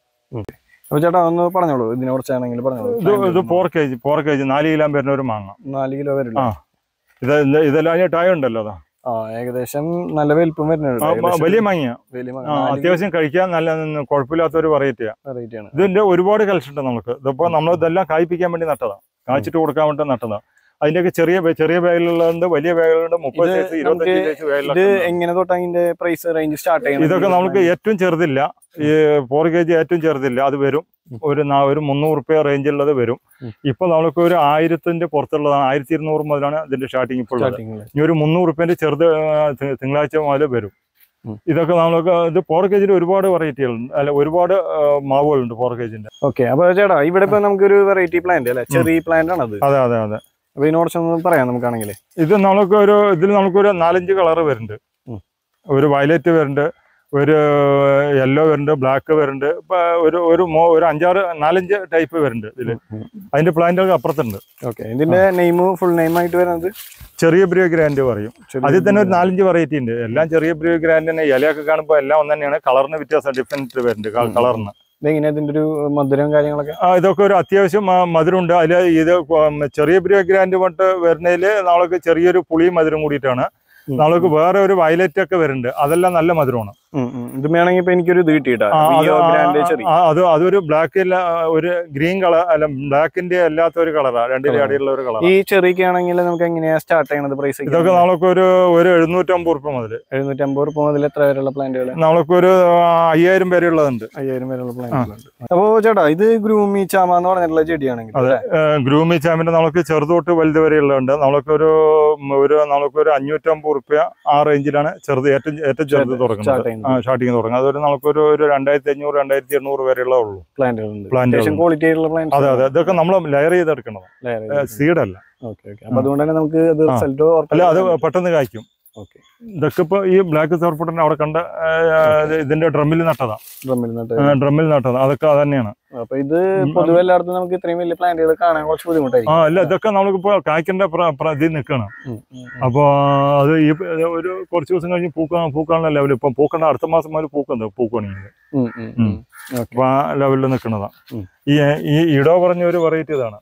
അപ്പൊ ചേട്ടാ ഒന്ന് പറഞ്ഞോളൂ ഇതിനെ കുറിച്ചാണെങ്കിൽ പറഞ്ഞോളൂ ഇത് ഇത് four K G four K G നാല് കിലോ വരുന്ന ഒരു മാങ്ങ നാല് കിലോ വരില്ല ആ. ഇത് ഇത് ഇതെല്ലാം അതിന് ടൈം ഉണ്ടല്ലോ അതാ ആ ഏകദേശം നല്ല വലിപ്പം വരുന്നുണ്ട് ആ, ഏകദേശം വലിയ മാങ്ങ വലിയ ആ, അത്യാവശ്യം കഴിക്കാൻ നല്ല കുഴപ്പമില്ലാത്ത ഒരു വെറൈറ്റിയാ വെറൈറ്റി ആണ് ഇതിന്റെ ഒരുപാട് കളക്ഷൻ ഉണ്ട് നമുക്ക് ഇതിപ്പോ നമ്മൾ ഇതെല്ലാം കായ്പിക്കാൻ വേണ്ടി നട്ടതാ കായ്ച്ചിട്ട് കൊടുക്കാൻ വേണ്ടി നട്ടതാ അതിന്റെയൊക്കെ ചെറിയ ബേ- ചെറിയ ബാഗിലുണ്ട് വലിയ ബാഗിലുണ്ട് മുപ്പത് ഇത് സൈസ് ഇരുപത്തഞ്ച് നമുക്ക് സൈസ് ഇത് ബാഗിലൊക്കെ എങ്ങനെ തൊട്ടാ ഇതിന്റെ പ്രൈസ് റേഞ്ച് സ്റ്റാർട്ട് ചെയ്യുന്നത് ഇതൊക്കെ നമുക്ക് ഏറ്റവും ചെറുതില്ല ഈ ഫോർ കെ ജി ഏറ്റവും ചെറുതില്ല അത് വരും ഉം. ഒരു നാ- ഒരു മുന്നൂറ് റുപ്യ റേഞ്ചുള്ളത് വരും ഉം. ഇപ്പൊ നമുക്ക് ഒരു ആയിരത്തിന്റെ പുറത്തുള്ളതാണ് ആയിരത്തി ഇരുന്നൂറ് മുതലാണ് ഇതിന്റെ സ്റ്റാർട്ടിങ് ഇപ്പോൾ ഉള്ളത് സ്റ്റാർട്ടിംഗ് ഇനി ഒരു മുന്നൂറ് റുപ്യന്റെ ചെറുത് ആ, തി- തിങ്കളാഴ്ച മുതൽ വരും ഉം. ഇതൊക്കെ നമുക്ക് ഇത് ഫോർ കെ ജിയിൽ ഒരുപാട് വെറൈറ്റികളുണ്ട് അല്ല ഒരുപാട് ആ, മാവുകളുണ്ട് ഫോർ കെ ജിന്റെ ഓക്കെ അപ്പൊ ചേട്ടാ ഇവിടെ ഇപ്പൊ നമുക്കൊരു വെറൈറ്റി പ്ലാന്റ് അല്ലെ ചെറിയ പ്ലാന്റ് ആണ് അത് അതെ അതെ അതെ അപ്പൊ ഇതിനോടൊന്ന് പറയാം നമുക്കാണെങ്കിൽ ഇത് നമുക്ക് ഒരു ഇതിൽ നമുക്കൊരു നാലഞ്ച് കളർ വരുന്നുണ്ട് ഉം. ഒരു വയലറ്റ് വരുന്നുണ്ട് ഒരു യെല്ലോ വരുന്നുണ്ട് ബ്ലാക്ക് വരുന്നുണ്ട് ഇപ്പൊ ഒരു ഒരു മോ- ഒരു അഞ്ചാറ് നാലഞ്ച് ടൈപ്പ് വരുന്നുണ്ട് ഇതില് അതിന്റെ പ്ലാന്റുകൾ അപ്പുറത്തുണ്ട് ഓക്കെ ഇതിന്റെ നെയിം ഫുൾ നെയിം ആയിട്ട് വരുന്നത് ചെറിയ ബ്രിയോ ഗ്രാൻഡ് പറയും ചെറിയ അതിൽ തന്നെ ഒരു നാലഞ്ച് വെറൈറ്റി ഉണ്ട് എല്ലാം ചെറിയ ബ്രിയോ ഗ്രാൻഡ് തന്നെ ഇലയൊക്കെ കാണുമ്പോൾ എല്ലാം ഒന്ന് തന്നെയാണ് കളറിന് വ്യത്യാസം ഡിഫറെന്റ് വരുന്നുണ്ട് ഉം. കളറിന് ഇതെങ്ങനെ ഇതിന്റെ ഒരു മധുരം കാര്യങ്ങളൊക്കെ ആ, ഇതൊക്കെ ഒരു അത്യാവശ്യം ആ, മധുരമുണ്ട് അതിൽ ഇത് ഉം, ചെറിയ ബ്രിയോ ഗ്രാൻഡ് കൊണ്ട് വരുന്നതിൽ നമ്മൾക്ക് ചെറിയൊരു പുളിയും മധുരം കൂടിയിട്ടാണ് ഉം. നമ്മൾക്ക് വേറെ ഒരു വയലറ്റ് ഒക്കെ വരുന്നുണ്ട് അതെല്ലാം നല്ല മധുരമാണ് ഉം, ഉം. ഇത് വേണമെങ്കിൽ ഇപ്പൊ എനിക്കൊരു ഇത് കിട്ടിയിട്ടാ ആ, അത് ആ, ഗ്രാൻഡ് ചെറിയ ആ, അത് അതൊരു ബ്ലാക്ക് ഒരു ഗ്രീൻ കളർ അല്ല ബ്ലാക്കിന്റെ അല്ലാത്ത ഒരു കളറാ രണ്ടിലെ Colour. അടിയുള്ള ഒരു കളർ ഈ ചെറിയൊക്കെ ആണെങ്കിൽ നമുക്ക് എങ്ങനെയാ സ്റ്റാർട്ട് ചെയ്യണത് പ്രൈസ് ഇതൊക്കെ നമ്മൾക്ക് ഒരു ഒരു എഴുന്നൂറ്റമ്പത് റുപ്യ മുതൽ എഴുന്നൂറ്റി അമ്പത് റുപ്യ മുതൽ എത്ര വരെയുള്ള പ്ലാന്റുകൾ നമ്മൾക്ക് ഒരു അയ്യായിരം വരെ ഉള്ളതുണ്ട് അയ്യായിരം വരെയുള്ള പ്ലാന്റുകളുണ്ട് അപ്പോ ചേട്ടാ ഇത് ഗ്രൂമി ചാമ എന്ന് പറഞ്ഞിട്ടുള്ള ചെടിയാണെങ്കിൽ അതെ ഗ്രൂമി ചാമ്പിന്റെ നമുക്ക് ചെറുത് തൊട്ട് വലുത് വരെ ഉള്ളതുണ്ട് നമുക്കൊരു ഉം, ഒരു നമുക്കൊരു അഞ്ഞൂറ്റമ്പത് റുപ്യ ആ റേഞ്ചിലാണ് ചെറുത് ഏറ്റവും ഏറ്റവും ചെറുത് സ്റ്റാർട്ട് തുടങ്ങുന്നത് ചെയ്യുന്നത് ആ സ്റ്റാർട്ടിങ് തുടങ്ങും അതൊരു നമുക്കൊരു ഒരു രണ്ടായിരത്തി അഞ്ഞൂറ് രണ്ടായിരത്തി എണ്ണൂറ് വരെയുള്ള ഉള്ളൂ പ്ലാന്റുകളുണ്ട് Plant അത്യാവശ്യം കളുണ്ട്. ക്വാളിറ്റി ആയിട്ടുള്ള പ്ലാന്റ് അതെ അതെ ഇതൊക്കെ നമ്മൾ ലെയർ ചെയ്തെടുക്കണം സീഡല്ല ഓക്കെ ഓക്കെ അപ്പൊ അതുകൊണ്ട് തന്നെ നമുക്ക് അത് ആ. റിസൾട്ട് അല്ല അത് പെട്ടെന്ന് കായ്ക്കും ഓക്കെ ഇതൊക്കെ ഇപ്പൊ ഈ ബ്ലാക്ക് സർഫുട്ടൻ അവിടെ കണ്ട ആ, ഇതിന്റെ ഡ്രമ്മിൽ നട്ടതാ ഡ്രമ്മിൽ നിന്നിട്ട് ആ, ഡ്രമ്മിൽ നട്ടതാ അതൊക്കെ അത് തന്നെയാണ് അപ്പൊ ഇത് ഉം, പൊതുവെ എല്ലായിടത്തും നമുക്ക് ഇത്രയും വലിയ പ്ലാന്റുകൾ കാണാൻ കുറച്ച് ആ ബുദ്ധിമുട്ടായിരിക്കും അല്ല ഇതൊക്കെ നമ്മൾക്കിപ്പോ കായ്ക്കേണ്ട പ്ര- പ്ര- ഇതിൽ നിൽക്കണം ഉം, ഉം, ഉം. അപ്പൊ അത് ഈ ഒരു കുറച്ച് ദിവസം കഴിഞ്ഞ് പൂക്കാൻ പൂക്കാനുള്ള ലെവൽ ഇപ്പം പൂക്കേണ്ട അടുത്ത മാസം മുതൽ പൂക്കുന്നത് പൂക്കണെങ്കിൽ ഉം, ഉം, ഉം. ഓക്കെ അപ്പൊ ആ ലെവലിൽ നിൽക്കുന്നതാ ഉം. ഈ ഈ ഇടോ പറഞ്ഞ ഒരു വെറൈറ്റി ഇതാണ്